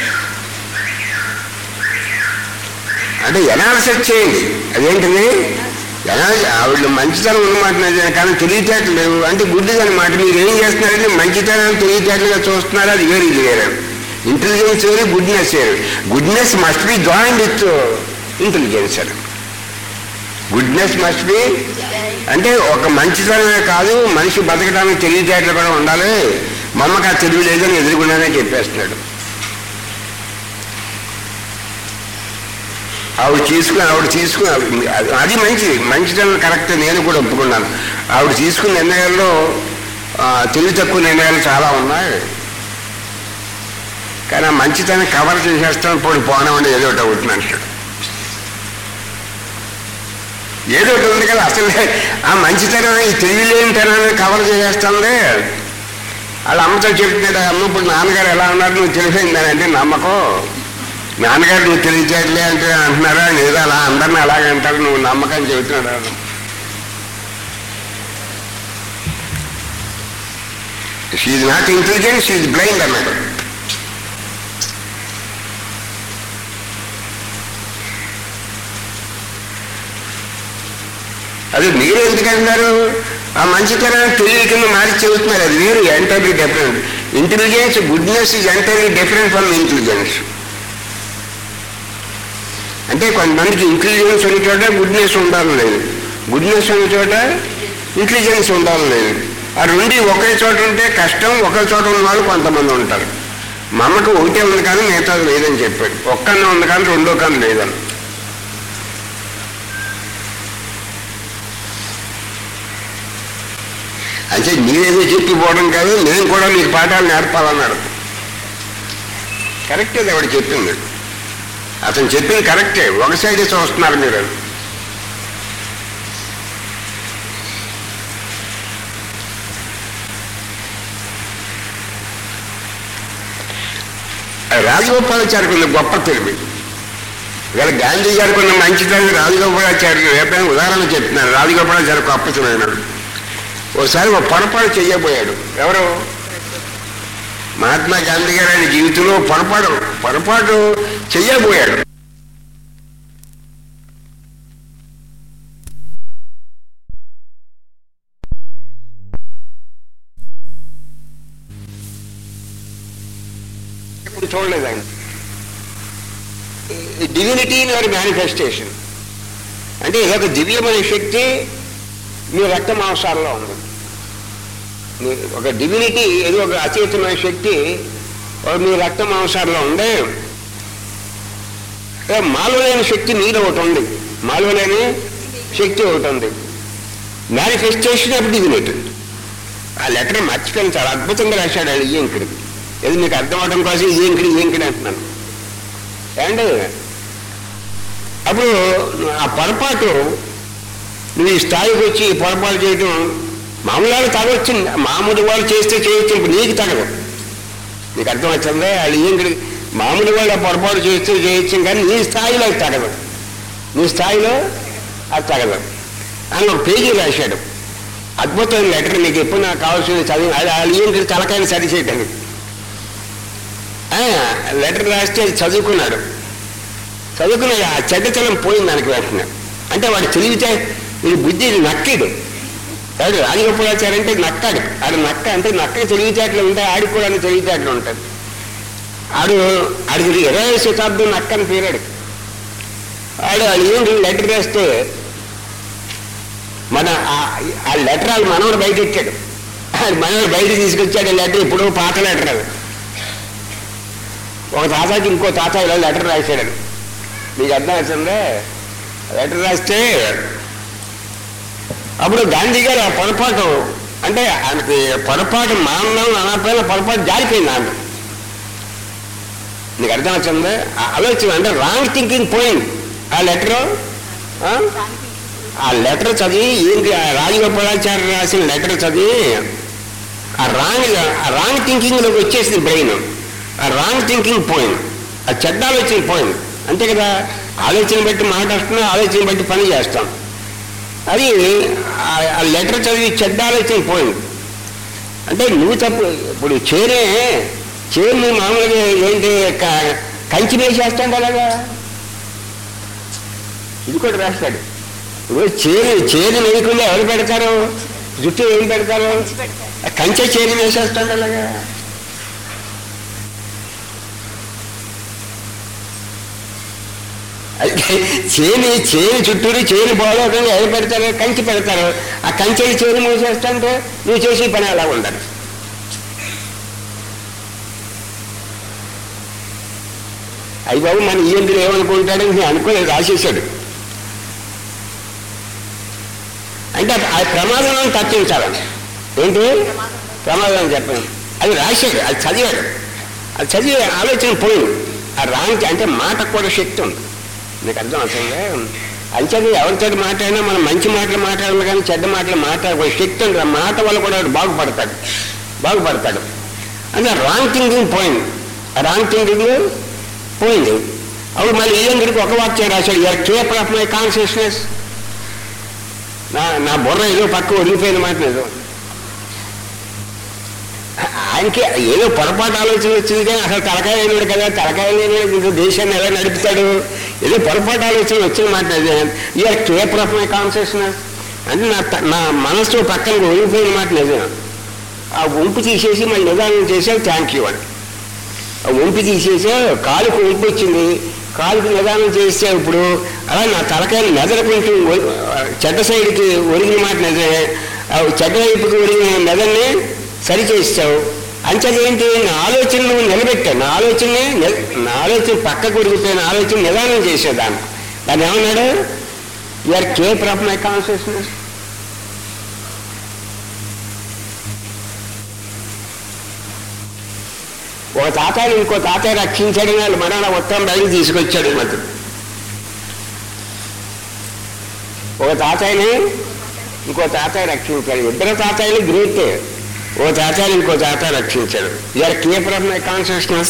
Speaker 1: అంటే ఎనాలిసిస్ చేయండి అదేంటిది ఎనాలి ఆవిడ మంచితనం ఉన్నమాట నిజమే కానీ తెలివితేటలు లేవు అంటే గుడ్డిది అనమాట మీరు ఏం చేస్తున్నారంటే మంచితనాన్ని తెలివితేటలుగా చూస్తున్నారు అది వేరు ఇది వేరే ఇంటెలిజెన్స్ వేరు గుడ్నెస్ వేరు goodness must be join with intelligence అని గుడ్నెస్ మస్ట్ బి అంటే ఒక మంచితనమే కాదు మనిషి బతకడానికి తెలివితేటలు కూడా ఉండాలి మమ్మకు ఆ తెలివి లేదని ఎదురుకున్నానే చెప్పేస్తున్నాడు ఆవిడ తీసుకుని ఆవిడ తీసుకుని అది- అది మంచిది మంచిదన్న కరెక్ట్ నేను కూడా ఒప్పుకున్నాను ఆవిడ తీసుకున్న నిర్ణయాల్లో ఆ, తెలివి తక్కువ నిర్ణయాలు చాలా ఉన్నాయి కానీ ఆ మంచితనం కవర్ చేసేస్తాను పోయి పోనమండి ఏదో ఒకటి అవుతుంది అంటాడు ఏదో ఒకటి ఉంది కదా అసలు ఆ మంచితనం ఈ తెలియలేనితనాన్ని కవర్ చేసేస్తుంది వాళ్ళ అమ్మతో చెప్తున్నాడు అమ్మ ఇప్పుడు నాన్నగారు ఎలా ఉన్నారు నువ్వు తెలిసిందని అంటే నమ్మకం నాన్నగారు నువ్వు తెలియచేయట్లే అంటే అంటున్నారా లేదా అలా అందరిని అలాగే అంటారు నువ్వు నమ్మకం చెబుతున్నాడు ఆయన. She's not intelligent she's blind అన్నాడు అది మీరు ఎందుకంటున్నారు ఆ మంచితనం తెలియకుండా మార్చి చెబుతున్నారు అది వేరు entirely different intelligence goodness is entirely different from intelligence అంటే కొంతమందికి ఇంటెలిజెన్స్ ఉన్న చోట గుడ్నెస్ ఉండాలి లేదు గుడ్నెస్ ఉన్న చోట ఇంటెలిజెన్స్ ఉండాలి లేదు ఆ రెండు ఒకే చోట ఉంటే కష్టం ఒకే చోట ఉన్న వాళ్ళు కొంతమంది ఉంటారు మమ్మకు ఒకటే ఉంది కానీ మిగతాది లేదని చెప్పాడు ఒక్కన్న ఉంది కానీ రెండో కానీ లేదని అంటే మీరేదో చెప్పిపోవడం కాదు నేను కూడా మీకు పాఠాలు నేర్పాలన్నాడు కరెక్టే అది ఆవిడ చెప్పింది అతను చెప్పింది కరెక్టే ఒక సైడే చూస్తున్నారు మీరు రాజగోపాలాచారికి ఉన్న గొప్ప తెలివి ఇవాళ గాంధీ గారికి ఉన్న మంచితనం రాజగోపాలాచార్యులు రేపైనా ఉదాహరణ చెప్తున్నారు రాజగోపాలాచారి గొప్పతనైనాడు ఓసారి ఒక పొరపాటు చెయ్యబోయాడు ఎవరు మహాత్మా గాంధీ గారు ఆయన జీవితంలో పొరపాటు పొరపాటు చెయ్యబోయాడు ఇప్పుడు చూడలేదు ఆయన డివినిటీ ఇన్ యువర్ మేనిఫెస్టేషన్ అంటే ఇదొక దివ్యమైన శక్తి మీ రక్త మాంసాల్లో ఉంది మీ- ఒక డివినిటీ ఏదో ఒక అచేతమైన శక్తి ఒక మీ రక్త మాంసాల్లో ఉంది ఏ మాలో లేని శక్తి మీలో ఒకటి ఉంది మాలో లేని శక్తి ఒకటి ఉంది మేనిఫెస్టేషన్ ఆఫ్ డివినిటీ ఆ లెటర్ మర్చిపోయిన చాలా అద్భుతంగా రాశాడు ఆయన ఈయంకుడు ఇది మీకు అర్థం అవడం కోసం ఈయంకుడు ఈయంకుడు అంటున్నాను అండ్ అప్పుడు ఆ పొరపాటు నువ్వు ఈ స్థాయికి వచ్చి ఈ పొరపాటు చేయటం మామూలు వాళ్ళు తగవచ్చు మామూలు వాళ్ళు చేస్తే చేయొచ్చు ఇప్పుడు నీకు తగదు నీకు అర్థం వచ్చిందే వాళ్ళు ఏంటి మామూలు వాళ్ళు ఆ పొరపాటు చేస్తే చేయొచ్చు కానీ నీ స్థాయిలో అది తగదు నీ స్థాయిలో అది తగదు అని ఒక పేజీ రాశాడు అద్భుతమైన లెటర్ నీకు ఎప్పుడు నాకు కావాల్సింది చదివి అది వాళ్ళు ఏంటి తలకాయని సరి చేయడానికి లెటర్ రాస్తే అది చదువుకున్నాడు చదువుకున్న ఆ చెడ్డతనం పోయింది దానికి వెంటనే అంటే వాడు తెలివితే ఇది బుద్ధి నక్కిడు వాడు రాజగోపాలాచారి అంటే నక్కాడు ఆడు నక్క అంటే నక్క తెలివితేటలు ఉంటాయి ఆడికి కూడా అన్ని తెలివితేటలు ఉంటాయి ఆడు ఆడికి ఇరవై శతాబ్దం నక్క అని పేరాడు ఆడు అది ఏంటి లెటర్ వేస్తే మన ఆ- ఆ లెటర్ వాళ్ళు మనవడు బయట ఎట్టాడు మనవడు బయట తీసుకొచ్చాడు లెటర్ ఇప్పుడు పాత లెటర్ అది ఒక తాతాకి ఇంకో తాత ఇలా లెటర్ రాశాడు మీకు అర్థం అవుతుందే లెటర్ రాస్తే అప్పుడు గాంధీ గారు ఆ పొరపాటు అంటే ఆయనకి పొరపాటు మానడం అనపైన పొరపాటు జారిపోయింది ఆమె నీకు అర్థం అవుతుంది ఆ ఆలోచన అంటే రాంగ్ థింకింగ్ పోయింది ఆ లెటర్ ఆ లెటర్ చదివి ఏంటి ఆ రాజగోపాలాచార్య రాసిన లెటర్ చదివి ఆ రాంగ్ ఆ రాంగ్ థింకింగ్లోకి వచ్చేసింది బ్రెయిన్ ఆ రాంగ్ థింకింగ్ పోయింది ఆ చెడ్డ ఆలోచన పోయింది అంతే కదా ఆలోచన బట్టి మాట వస్తున్నా ఆలోచన బట్టి పని చేస్తాం అది ఆ- ఆ లెటర్ చదివి చెడ్డ ఆలోచన పోయింది అంటే నువ్వు తప్పు ఇప్పుడు చేరే చేరు మామూలుగా ఏంటి క- కంచి వేసేస్తాడు అలాగా ఇది కూడా రాస్తాడు ఇప్పుడు చేరు చేరు వేయకుండా ఎవరు పెడతారు జుట్టు ఏం పెడతారు ఆ కంచె చేరు వేసేస్తాడు అలాగా అయితే చేని చేని చుట్టూరు చేని బాగోకుండా ఎవరు పెడతారు కంచి పెడతారు ఆ కంచె చేని మూసేస్తుంటే నువ్వు చేసే పని అలా ఉండదు అయ్యి బాబు మన ఈయంత్రులు ఏమనుకుంటాడని నేను అనుకోలేదు రాసేసాడు అంటే ఆ ప్రమాదం తప్పించాలని ఏంటి ప్రమాదం చెప్పాను అది రాశాడు అది చదివాడు అది చదివి ఆలోచన పోయింది ఆ రాంగ్ అంటే మాటకు కూడా శక్తి ఉంది నీకు అర్థం అవుతుంది అంచేది ఎవరితో మాట్లాడినా మనం మంచి మాటలు మాట్లాడాలి కానీ చెడ్డ మాటలు మాట్లాడకూడదు శక్తి ఉంది ఆ మాట వల్ల కూడా వాడు బాగుపడతాడు బాగుపడతాడు అంటే రాంగ్ థింకింగ్ పోయింది ఆ రాంగ్ థింకింగ్ పోయింది అప్పుడు మళ్ళీ ఈయంగిరికి ఒక వాక్యం రాశాడు you're keeper of my consciousness నా నా బుర్ర ఏదో పక్క వదిలిపోయిన మాట నిజం ఆయనకి ఏదో పొరపాటు ఆలోచన వచ్చింది కానీ అసలు తలకాయ లేనివాడు కదా తలకాయ లేనివాడు ఇంకో దేశాన్ని ఎలా నడుపుతాడు ఏదో పొరపాటు ఆలోచన వచ్చిన మాట you're keeper of my consciousness అంటే నా త- నా మనసు పక్కన ఒడిపోయిన మాట నిజం ఆ వంపు తీసేసి మళ్ళీ నిదానం చేసావు థ్యాంక్ యూ అని ఆ వంపు తీసేసా కాలుకు వంపు వచ్చింది కాలుకు నిదానం చేస్తే ఇప్పుడు అలా నా తలకాయలు మెదడు కొంచెం ఒ- చెడ్డ సైడ్కి ఒరిగిన మాట నిజమే ఆ చెడ్డ వైపుకి ఒరిగిన మెదడుని సరి చేస్తావు అంచేది ఏంటి నా ఆలోచన నువ్వు నిలబెట్టావు నా ఆలోచనని నిల- నా ఆలోచన పక్కకు ఒరిగిపోయిన ఆలోచన నిదానం చేసేదాన్ని దాన్ని ఏమన్నాడు you're keeper of my consciousness ఒక తాతయ్యని ఇంకో తాతయ్య రక్షించాడు వాళ్ళు మరణ ఉత్తరం బయలు తీసుకొచ్చాడు మధ్య ఒక తాతయ్యని ఇంకో తాతయ్య రక్షించాడు ఇద్దరు తాతయ్యలు గ్రేట్ ఓ తాతయ్యని ఇంకో తాతయ్య రక్షించాడు you're keeper of my consciousness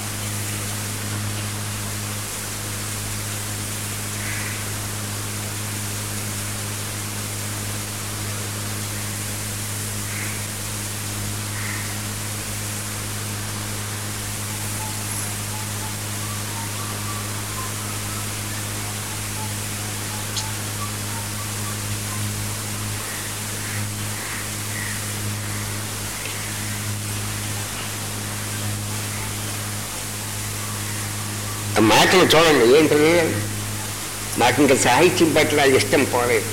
Speaker 1: ఆ మాటలు చూడండి ఏంటది నాకు ఇంకా సాహిత్యం పట్ల ఇష్టం పోలేదు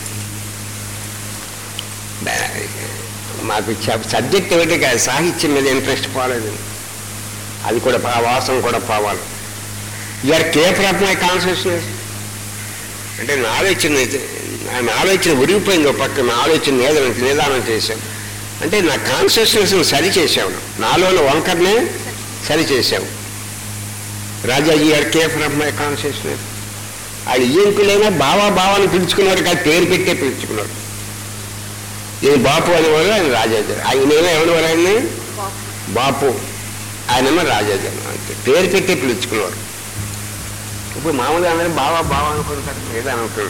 Speaker 1: బా- మాకు సబ్జెక్ట్ ఒకటి కాదు సాహిత్యం మీద ఇంట్రెస్ట్ పోలేదు అది కూడా పా- వాసన కూడా పోవాలి you're keeper of my consciousness అంటే నా ఆలోచన అయితే- నా ఆలోచన ఉరిగిపోయింది ఒక పక్క నా ఆలోచన నిదానం నిదానం చేశాను అంటే నా కాన్షియస్నెస్ సరి చేశావు నాలోని వంకర్నే సరి చేశావు రాజాజీ గారు కేఫర్ ఆఫ్ మై కాన్షియస్నెస్ ఆయన ఈయంకులైనా బావా బావాని పిలుచుకున్నాడు కానీ పేరు పెట్టే పిలుచుకున్నాడు ఇది బాపు అనేవాడు ఆయన రాజాజీ ఆయనేమో ఎవరు ఆయన్ని బాపు ఆయనేమో రాజాజీ అంతే పేరు పెట్టే పిలుచుకున్నాడు ఇప్పుడు మామూలుగా అందరూ బావా బావా అనుకుంటారు ఏదో అనుకుంటాడు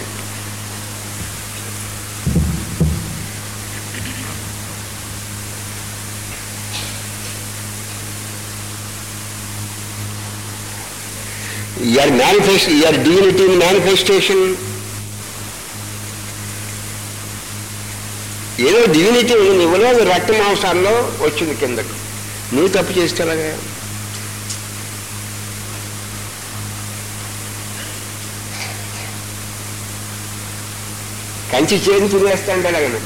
Speaker 1: your manifest your divinity in manifestation ఏదో డివినిటీ ఉంది నువ్వులో అది రక్త మాంసాల్లో వచ్చింది కిందకు నువ్వు తప్పు చేస్తే అలాగా కంచి చేతి తినేస్తా అంటే అలాగనే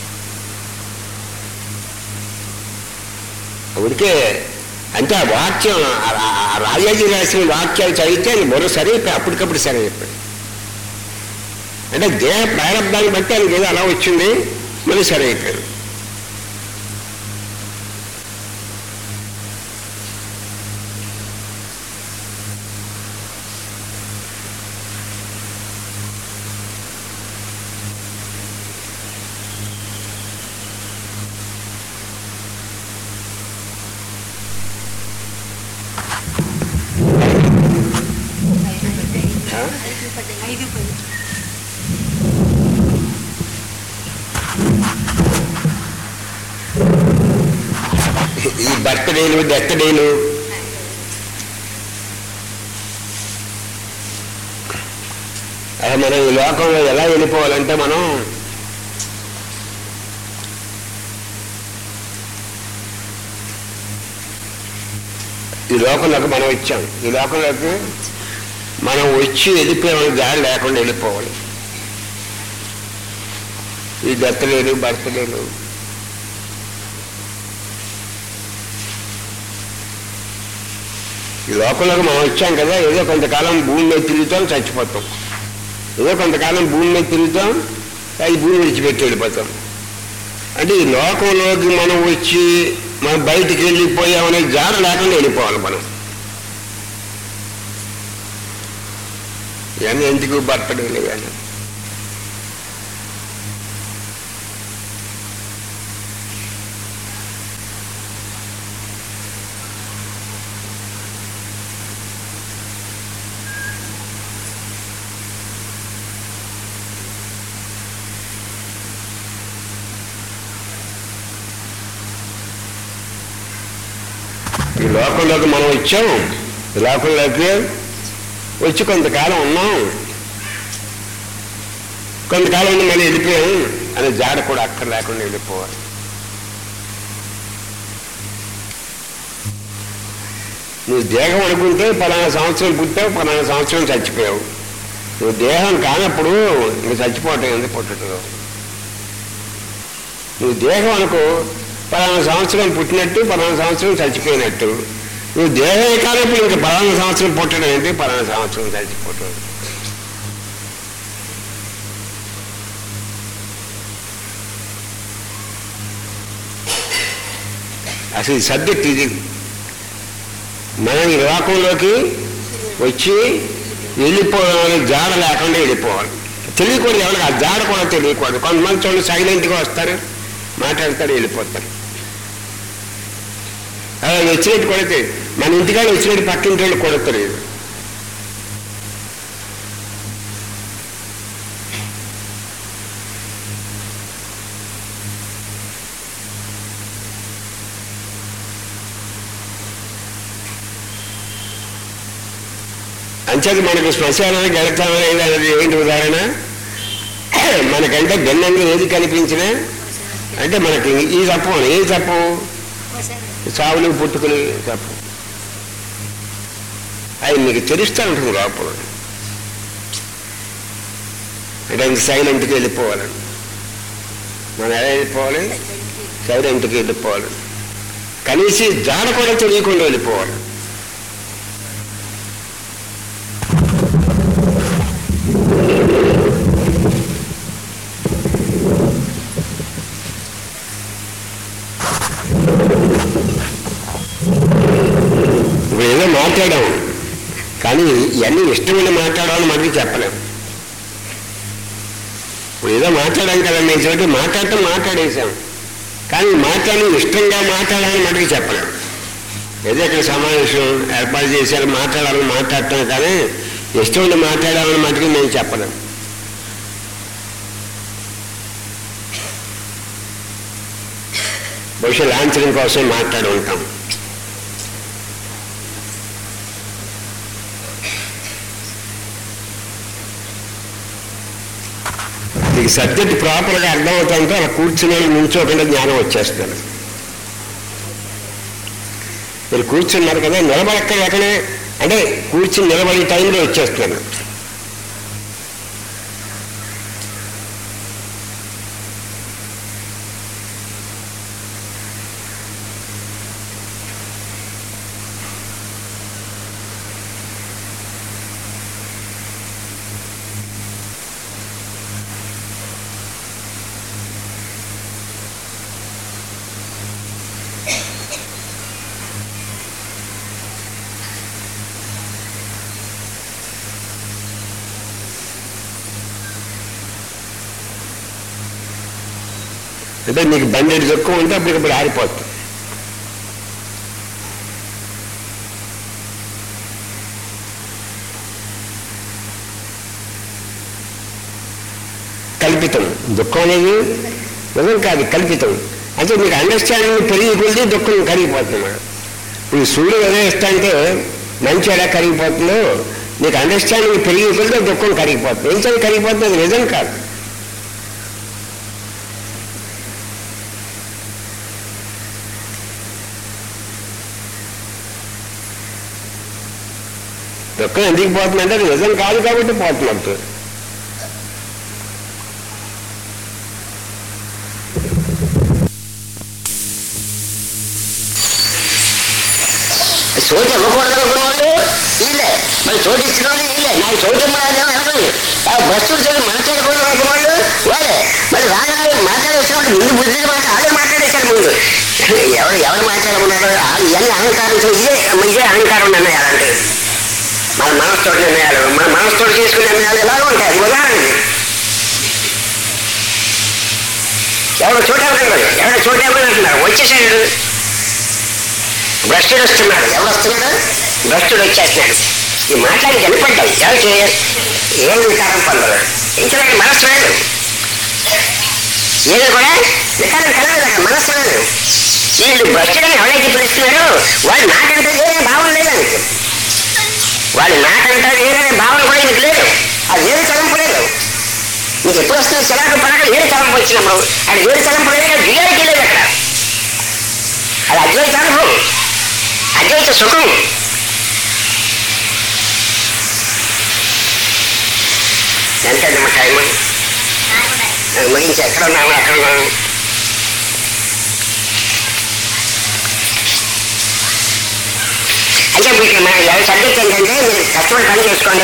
Speaker 1: ఉడికే అంటే ఆ వాక్యం ఆ- ఆ- ఆ రాజాజీ రాసిన వాక్యాలు చదివితే అది మరో సరే చెప్పాడు అప్పటికప్పుడు సరే చెప్పాడు అంటే దేహ ప్రారంభాన్ని బట్టి ఆయనకి ఏదో అలా వచ్చింది మళ్ళీ సరే అయిపోయాడు ఆ?
Speaker 2: ఐదు పది
Speaker 1: ఈ బర్త్డేలు డెత్డేలు అసలు మనం ఈ లోకంలో ఎలా వెళ్ళిపోవాలంటే మనం ఈ లోకంలోకి మనం వచ్చాం ఈ లోకంలోకి మనం వచ్చి వెళ్ళిపోయామని దారి లేకుండా వెళ్ళిపోవాలి ఈ దత్తలేలు బర్త్డేలు ఈ లోకంలోకి మనం వచ్చాం కదా ఏదో కొంతకాలం భూమి మీద తిరుగుతాం చచ్చిపోతాం ఏదో కొంతకాలం భూమి మీద తిరుగుతాం అది భూమి విడిచిపెట్టి వెళ్ళిపోతాం అంటే ఈ లోకంలోకి మనం వచ్చి మనం బయటికి వెళ్ళిపోయామనే జాడ లేకుండా వెళ్ళిపోవాలి మనం ఇవన్నీ ఎందుకు బర్త్డేలు ఇవన్నీ ఈ లోకంలోకి మనం వచ్చాం ఈ లోకంలోకి వచ్చి కొంతకాలం ఉన్నాం కొంతకాలం ఉండి మళ్ళీ వెళ్ళిపోయాం అనే జాడ కూడా అక్కర్ లేకుండా వెళ్ళిపోవాలి నువ్వు దేహం అనుకుంటే పలానా సంవత్సరం పుట్టావు పలానా సంవత్సరం చచ్చిపోయావు నువ్వు దేహం కానప్పుడు ఇంక చచ్చిపోవటం ఎందుకు పుట్టడం నువ్వు దేహం అనుకో పలానా సంవత్సరం పుట్టినట్టు పలానా సంవత్సరం చచ్చిపోయినట్టు నువ్వు దేహం కానప్పుడు ఇంక పలానా సంవత్సరం పుట్టడం ఏంటి పలానా సంవత్సరం చచ్చిపోవటం అసలు ఈ సబ్జెక్ట్ ఇది మనం ఈ లోకంలోకి వచ్చి వెళ్ళిపోవాలి జాడ లేకుండా వెళ్ళిపోవాలి తెలియకూడదు ఎవరికి ఆ జాడ కూడా తెలియకూడదు కొంతమంది చూడండి సైలెంట్గా వస్తారు మాట్లాడతారు వెళ్ళిపోతారు అలా వచ్చినట్టు కూడా తెలియదు మన ఇంటికాడ వచ్చినట్టు పక్కింటి వాళ్ళు కూడా తెలియదు అంచేది మనకు శ్మశానానికి వెళతామని అనేది ఏంటి ఉదాహరణ మనకంటే భిన్నంగా ఏది కనిపించినా అంటే మనకి ఈ తప్పు అని ఏ తప్పు చావులు పుట్టుకుని తప్పు ఆయన మీకు తెలుస్తూ ఉంటుంది లోపల అంటే ఇంక సైలెంట్కి వెళ్ళిపోవాలని మనం ఎలా వెళ్ళిపోవాలి సైలెంట్కి వెళ్ళిపోవాలి కనీసం జాడ కూడా తెలియకుండా వెళ్ళిపోవాలి ఇప్పుడు ఏదో మాట్లాడాం కానీ ఇవన్నీ ఇష్టమైన మాట్లాడాలని మనకి చెప్పలేం ఇప్పుడు ఏదో మాట్లాడాం కదా నేను చోటు మాట్లాడటం మాట్లాడేశాం కానీ మాట్లాడి ఇష్టంగా మాట్లాడాలని మనకి చెప్పలేం ఏదో ఇక్కడ సమావేశం ఏర్పాటు చేశారు మాట్లాడాలని మాట్లాడటం కానీ ఇష్టం మాట్లాడాలని మటుకు నేను చెప్పలేం బహుశా లాంఛనం కోసం మాట్లాడి ఉంటాం నీకు సబ్జెక్ట్ ప్రాపర్గా అర్థమవుతుంటే అలా కూర్చుని నుంచోకుండా జ్ఞానం వచ్చేస్తుంది మీరు కూర్చున్నారు కదా నిలబడక్క ఎక్కడే అంటే కూర్చుని నిలబడే టైంలో వచ్చేస్తాను అంటే నీకు బండెడు దుఃఖం ఉంటే అప్పటికప్పుడు ఆరిపోతుంది కల్పితం దుఃఖం అనేది నిజం కాదు కల్పితం అంటే మీకు అండర్స్టాండింగ్ పెరిగి కొలిది దుఃఖం కరిగిపోతుంది ఇప్పుడు సూర్యుడు ఉదయిస్తా అంటే మంచి ఎలా కరిగిపోతుందో నీకు అండర్స్టాండింగ్ పెరిగి కొలిది దుఃఖం కరిగిపోతుంది ఏం చదివి కరిగిపోతుంది అది నిజం కాదు దుఃఖం ఎందుకు పోతుందంటే అది నిజం కాదు కాబట్టి పోతున్నట్టు
Speaker 2: చోటు ఇవ్వకూడదు అనుకున్నవాళ్ళు వీళ్ళే మరి చోటు ఇచ్చిన వాళ్ళు వీళ్ళే నాకు చోటు ఇవ్వలేదు ఆ బస్సులు చోటు మాట్లాడకూడదు అనుకున్నవాళ్ళు వాళ్ళే మరి రాగానే మాట్లాడేసిన వాళ్ళు ముందు బుద్ధి మాట వాళ్ళే మాట్లాడేశారు ముందు ఎవరు ఎవరు మాట్లాడమన్నారు వాళ్ళు ఇవన్నీ అహంకారం ఇదే ఇదే అహంకారం నిర్ణయాలు అంటే మన మనసుతో నిర్ణయాలు మన మనసుతో చేసుకునే నిర్ణయాలు ఎలాగో ఉంటాయి అది ఉదాహరణ ఇది. ఎవరు చోట ఎవరు చోట ఎవరు అంటున్నారు వచ్చేసాడు భ్రష్టుడు వస్తున్నాడు ఎవరు వస్తున్నాడు భ్రష్టుడు వచ్చేస్తున్నాడు ఈ మాట్లాడి కనిపడ్డాయి ఎవరికి ఏం వికారం పొందదు ఇంతలోకి మనస్సు లేదు ఏదో కూడా వికారం కలగదు అక్కడ మనస్సు లేదు వీళ్ళు భ్రష్టుడని ఎవరైతే పిలుస్తున్నారో వాళ్ళు నాకంటే వేరే భావం లేదానికి వాళ్ళు నాకంటే వేరే భావన కూడా నీకు లేదు అది వేరే తలంపు లేదు నీకు ఎప్పుడు వస్తుంది చిరాకు పడక వేరే తలంపు వచ్చినప్పుడు అది వేరే తలంపు లేదు రియాలిటీ లేదు అక్కడ అది అద్వైత అనుభవం అద్వైత సుఖం ఎంత మా టైం ముగించి ఎక్కడ ఉన్నాము అక్కడ ఉన్నాము అంటే మీకు మన సబ్జెక్ట్ ఏంటంటే మీరు కష్టపడి పని చేసుకోండి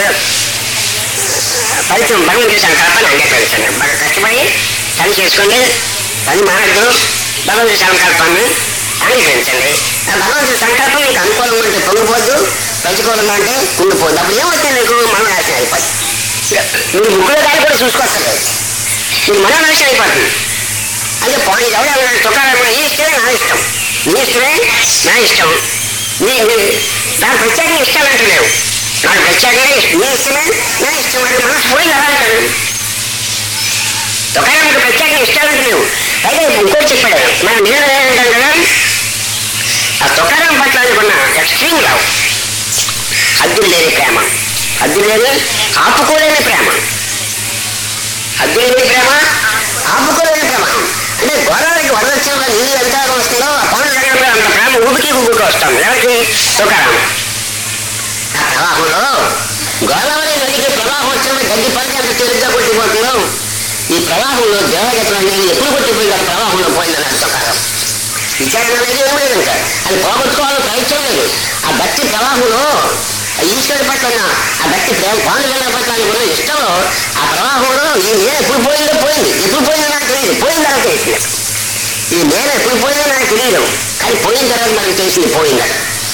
Speaker 2: ఫలితం భగవంతుడి సంకల్పాన్ని అంగీకరించండి బాగా కష్టపడి పని చేసుకోండి పని మానద్దు భగవంతుడి సంకల్పాన్ని అంగీకరించండి ఆ భగవంతుడి సంకల్పం మీకు అనుకూలంగా ఉంటే పొంగిపోద్దు ప్రతికూలంగా అంటే కుండిపోద్దు అప్పుడు ఏమవుతుంది మీకు మనోనాశనం అయిపోతుంది ఇక మీరు ముగ్గురు దాన్ని కూడా చూసుకోవట్లేదు మీరు మనోనాశనం అయిపోతుంది అంటే పోనీ ఎవరు తుకారం నీ ఇష్టమే నా ఇష్టం నీ ఇష్టమే నా ఇష్టం నీ నీ- నాకు ప్రత్యేకంగా ఇష్టాలు అంటే లేవు నాకు ప్రత్యేకంగా ఇష్టం నీ ఇష్టమే నా ఇష్టం అంటే మనసు పోయి ఎలా అంటాడు తుకారానికి ప్రత్యేకంగా ఇష్టాలు అంటే లేవు అయితే ఇంకోటి చెప్పాడు మన నేను ఏంటంటే కదా ఆ తుకారం పట్ల అనుకున్న ఎక్స్ట్రీమ్ లవ్ హద్దులు లేని ప్రేమ హద్దులు లేని ఆపుకోలేని ప్రేమ హద్దులు లేని ప్రేమ ఆపుకోలేని ప్రేమ అంటే గోదావరికి వరదక్షిణలో నీళ్ళు ఎంత వస్తుందో ఆ పనులు జరగడం అంత ప్రేమ ఊపికి ఊపికి వస్తాం ఎవరికి తుకారం ఆ ప్రవాహంలో గోదావరి నదికి ప్రవాహం వచ్చినప్పుడు గడ్డి పడితే అంత తేలిగ్గా కొట్టిపోతుందో ఈ ప్రవాహంలో దేవగతం అనేది ఎప్పుడు కొట్టిపోయింది ఆ ప్రవాహంలో పోయిందని తుకారం విచారణ అనేది ఏం లేదు ఇంకా అది పోగొట్టుకోవాలని ప్రయత్నం లేదు ఆ భక్తి ప్రవాహంలో ఆ ఈశ్వరుడి పట్ల ఉన్న ఆ భక్తి ప్రేమ పాండుగల పట్ల ఆయనకు ఉన్న ఇష్టంలో ఆ ప్రవాహంలో ఈ నేను ఎప్పుడు పోయిందో పోయింది ఎప్పుడు పోయిందో నాకు తెలియదు పోయిన తర్వాత తెలిసింది ఈ నేను ఎప్పుడు పోయిందో నాకు తెలియదు కానీ పోయిన తర్వాత మనకు తెలిసింది పోయిందని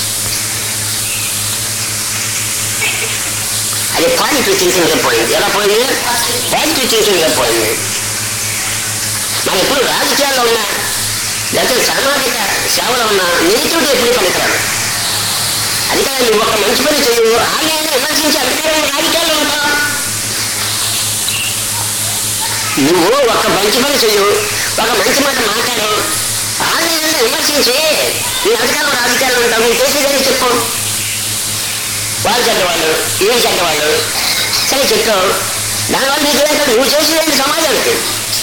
Speaker 2: అది పాజిటివ్ థింకింగ్గా పోయింది ఎలా పోయింది పాజిటివ్ థింకింగ్గా పోయింది మనం ఎప్పుడు రాజకీయాల్లో ఉన్నా లేకపోతే సామాజిక సేవలో ఉన్న నెగిటివిటీ ఎప్పుడు పనికిరాదు అది కాదు నువ్వు ఒక మంచి పని చేయవు ఆలయాన్ని విమర్శించి అధికారంలో రాజకీయాల్లో ఉంటావు నువ్వు ఒక మంచి పని చెయ్యు ఒక మంచి మాట మాట్లాడు ఆలయాన్ని విమర్శించి నీ అధికారం రాజకీయాల్లో ఉంటావు నువ్వు చేసేదని చెప్పు వాళ్ళు చెడ్డవాళ్ళు వీళ్ళు చెడ్డవాళ్ళు సరే చెప్పావు దానివల్ల నీకు ఏంటంటే నువ్వు చేసేదేంటి సమాజానికి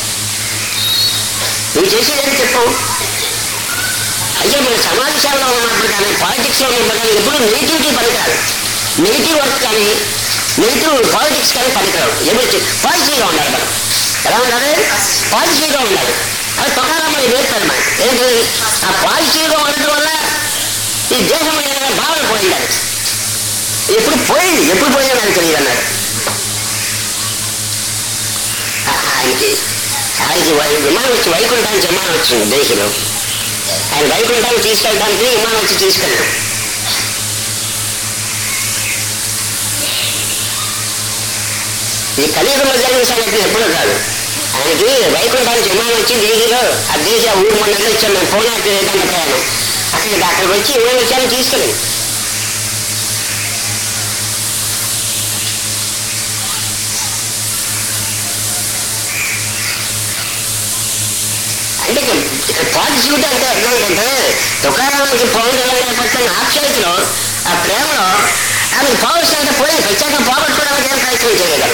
Speaker 2: నువ్వు చేసేదేంటి చెప్పు అయితే మన సమాజ సేవలో ఉన్నప్పుడు కానీ పాలిటిక్స్లో ఉన్నప్పుడు కానీ ఎప్పుడు నెగిటివిటీ పనికిరాదు నెగిటివ్ వర్క్ కానీ నెగిటివ్ పాలిటిక్స్ కానీ పనికిరావు ఎప్పుడు పాజిటివ్గా ఉండాలి మనం ఎలా ఉండాలి పాజిటివ్గా ఉండాలి అది తొకాలమ్మ నేర్పారు మనకి ఏంటి ఆ పాజిటివ్గా ఉండటం వల్ల ఈ దేశం మీద భావన పోయింది అది. ఎప్పుడు పోయింది ఎప్పుడు పోయిందో నాకు తెలియదు అన్నాడు ఆ- ఆయనకి ఆయనకి వై- విమానం వచ్చి వైకుంఠానికి విమానం వచ్చింది దేశంలో ఆయన వైకుంఠానికి తీసుకెళ్ళడానికి విమానం వచ్చి తీసుకెళ్ళాడు ఈ కలియుగంలో జరిగిన సంగతి ఎప్పుడూ కాదు ఆయనకి వైకుంఠానికి విమానం వచ్చి ఢిల్లీలో ఆ దేశ ఊరు మొన్న వచ్చాం మేము పోనాకి ఏదైనా ప్రయాణం అక్కడికి అక్కడికి వచ్చి విమానం వచ్చాను తీసుకెళ్ళి అంటే ఇక్కడ- ఇక్కడ పాజిటివిటీ అంటే అర్థం ఏంటంటే దుకాణానికి పౌరులు పట్టిన ఆప్యాయతలో ఆ ప్రేమలో ఆమెకు పౌరుషం అంటే పోయింది ప్రత్యేకంగా పోగొట్టుకోవడానికి ఏం ప్రయత్నం చేయగలరు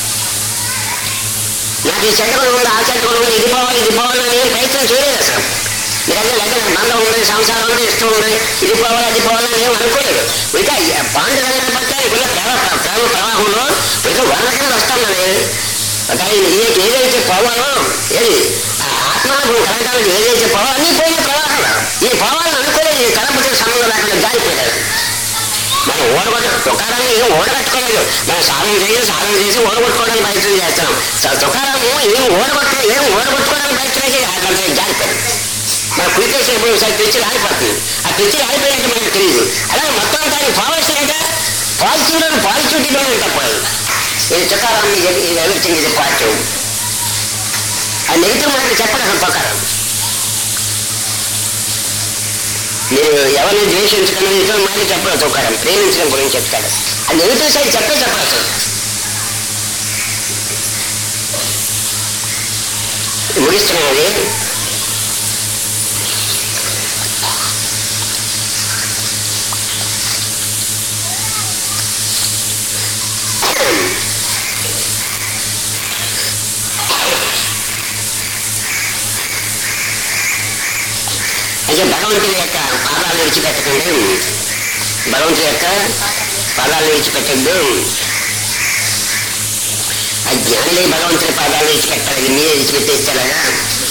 Speaker 2: నాకు ఈ చెడ్డ గుణం ఉంది ఆ చెడ్డ గుణం ఉంది ఇది పోవాలి ఇది పోవాలి అని ఏం ప్రయత్నం చేయలేదు అసలు మీరంటే లేదా నాకు బంధం ఉంది సంసారం ఉంది ఇష్టం ఉంది ఇది పోవాలి అది పోవాలి అని ఏం అనుకోలేదు ఇంకా పాండురంగా పట్ల ఇక్కడ ప్రేమ ప్రేమ ప్రవాహంలో ఇంకా వరలకనే వస్తానని ఒక ఈయనకి ఏదైతే పోవాలో ఏది ఆ ఆత్మానుభవం కలగడానికి ఏదైతే పోవాలో అన్నీ పోయిన ప్రవాహంలో ఈ పోవాలని అనుకోలేదు ఈ కలపతో సంబంధం లేకుండా జారిపోయారు మనం ఓడగొట్ట తుకారాన్ని ఏం ఓడగట్టుకోలేదు మనం సాధన చేసి సాధన చేసి ఓడగొట్టుకోవడానికి ప్రయత్నం చేస్తున్నాం స- తుకారాము ఏం ఓడగొట్ట ఏం ఓడగొట్టుకోవడానికి ప్రయత్నం చేసి అదంతా జారిపోయింది మన కులికేసినప్పుడు ఒకసారి పిచ్చి రాలిపోతుంది ఆ పిచ్చి రాలిపోయినట్టు మనకు తెలియదు అలాగే మొత్తం దానికి పాలిస్తుంటే పాజిటివ్లో పాజిటివిటీలో తప్పదు ఇది తుకారాం ఇది ఎవ్రీథింగ్ ఇది పాజిటివ్ ఆ నెగిటివ్ మనకి చెప్పడం అసలు తుకారం మీరు ఎవరిని ద్వేషించడం ఇతర మాట చెప్పడం తుకారం ప్రేమించడం గురించి చెప్తాడు ఆ నెగిటివ్ సైడ్ చెప్పే చెప్పడు అసలు ముగిస్తున్నది భగవంతుని యొక్క పాదాలు విడిచిపెట్టకండి భగవంతుని యొక్క పాదాలు విడిచిపెట్టద్దు ఆ జ్ఞానులే భగవంతుని పాదాలు విడిచిపెట్టాలి మీరే విడిచిపెట్టేస్తారా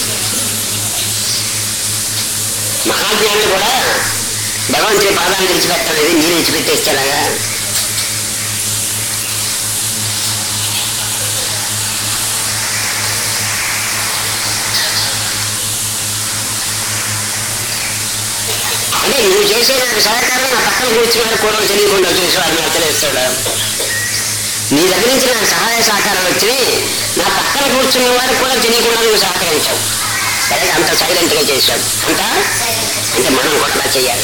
Speaker 2: మహాజ్ఞానులు కూడా భగవంతుని పాదాలు విడిచిపెట్టలేదు మీరు విడిచిపెట్టేస్తారా అంటే నువ్వు చేసే నాకు సహకారం నా పక్కన కూర్చున్నాడు కూడా తెలియకుండా చేసేవాడు నాకు తెలిస్తాడు నీ దగ్గర నుంచి నాకు సహాయ సహకారాలు వచ్చి నా పక్కన కూర్చున్న వాడు కూడా తెలియకుండా నువ్వు సహకరించావు సరే అంత సైలెంట్ గా చేశాడు అంత అంటే మనం కూడా అలా చేయాలి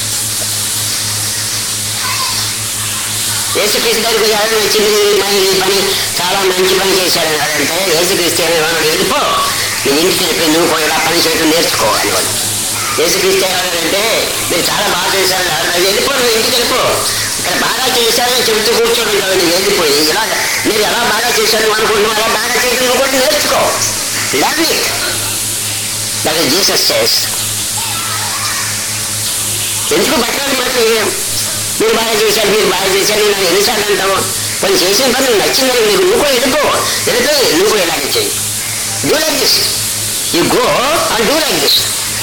Speaker 2: యేసుక్రీస్తు దగ్గరికి ఎవరైనా వచ్చింది మరి ఈ పని చాలా మంచి పని చేశాడు అంటే యేసుక్రీస్తు ఏమైనా వెళ్ళిపో నీ ఇంటికి వెళ్ళిపోయి నువ్వు కూడా ఇలా పని చేయడం నేర్చుకో అనేవాడు యేసుక్రీస్తు ఏమన్నాడంటే మీరు చాలా బాగా చేశారు అది వెళ్ళిపో నువ్వు ఇంటికి వెళ్ళిపో ఇక్కడ బాగా చేశారని చెబుతూ కూర్చోడం కాదు నువ్వు వెళ్ళిపోయి ఇలా మీరు ఎలా బాగా చేశారు అనుకుంటున్నావు అలా బాగా చేయడం నువ్వు కూడా నేర్చుకో learn it that is Jesus says ఎందుకు బట్టలు మాత్రం ఏం? మీరు బాగా చేశారు మీరు బాగా చేశారు నేను ఎన్నిసార్లు అంటావు కొన్ని చేసిన పని నీకు నచ్చిందని నీకు నువ్వు కూడా వెళ్ళిపో వెళ్ళిపోయి నువ్వు కూడా ఇలాగే చెయ్యి do like this you go and do like this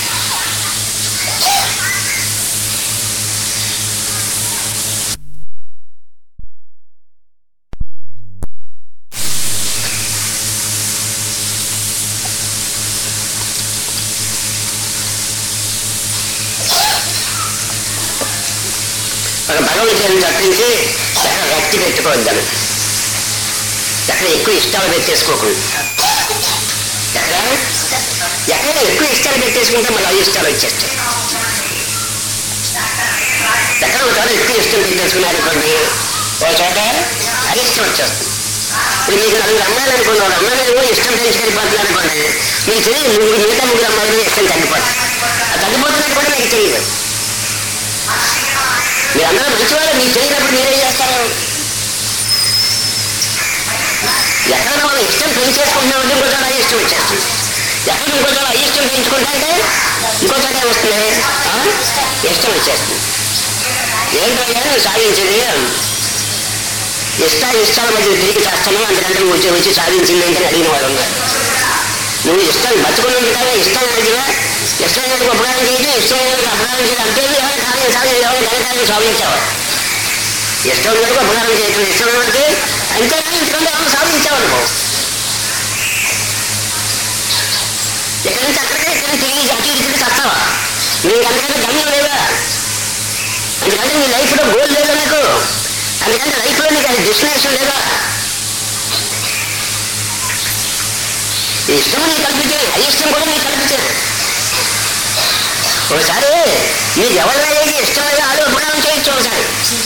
Speaker 2: ఒక భగవద్గీతను తప్పించి ఎక్కడ వ్యక్తి పెట్టుకోవద్దాను ఎక్కడ ఎక్కువ ఇష్టాలు పెట్టేసుకోకూడదు ఎక్కడ ఎక్కడ ఎక్కువ ఇష్టాలు పెట్టేసుకుంటే మళ్ళీ అవి ఇష్టాలు వచ్చేస్తాయి ఎక్కడ ఒక చోట ఎక్కువ ఇష్టం పెట్టేసుకున్నారు అనుకోండి ఒక చోట అయిష్టం వచ్చేస్తుంది ఇప్పుడు మీకు నలుగురు అమ్మాయిలు అనుకోండి ఒక అమ్మాయిలు కూడా ఇష్టం పెంచుకెళ్ళిపోతున్నారు అనుకోండి మీకు తెలియదు ముగ్గురు మిగతా ముగ్గురు అమ్మాయిలు ఇష్టం తగ్గిపోతుంది ఆ తగ్గిపోతున్నట్టు కూడా మీకు తెలియదు మీరందరూ మంచివాళ్ళు మీకు తెలియనప్పుడు మీరేం చేస్తారు ఎక్కడ మనం ఇష్టం పెంచేసుకుంటున్నామంటే ఇంకో చోట ఇష్టం వచ్చేస్తుంది ఎక్కడ ఇంకో చోట ఇష్టం పెంచుకుంటా అంటే ఇంకో చోట వస్తుంది ఆ? ఇష్టం వచ్చేస్తుంది ఏంటంటే సాధించేది ఇష్ట ఇష్టాల మధ్య తిరిగి చేస్తాను అందుకంటే నువ్వు వచ్చి వచ్చి సాధించింది ఏంటని అడిగిన వాడు ఉన్నారు నువ్వు ఇష్టం బతుకున్నది కదా ఇష్టం అడిగినా ఇష్టం లేని ఉపకారం చేయడం ఇష్టం లేని అపకారం చేయడం అంటే ఎవరు కార్యం సాధన ఎవరు ఘనకార్యం సాధించావు ఇష్టం లేని ఉపకారం చేయడం ఇష్టం లేనివాడికి అంతే ఇష్టం ఎవరు సాధించావు అనుకో ఎక్కడి నుంచి అక్కడికే ఎక్కడి తిరిగి అటు ఇటు తిరిగి చస్తావా నీకు అందుకంటే గమ్యం లేదా అందుకంటే నీ లైఫ్లో గోల్ లేదా నీకు అందుకంటే లైఫ్లో నీకు అది డెస్టినేషన్ లేదా ఈ ఇష్టం నీకు కల్పించేది అయిష్టం కూడా నీకు కల్పించేది ఒకసారి నీకు ఎవరైనా ఏది ఇష్టం లేదా అది ఉపకారం చేయొచ్చు ఒకసారి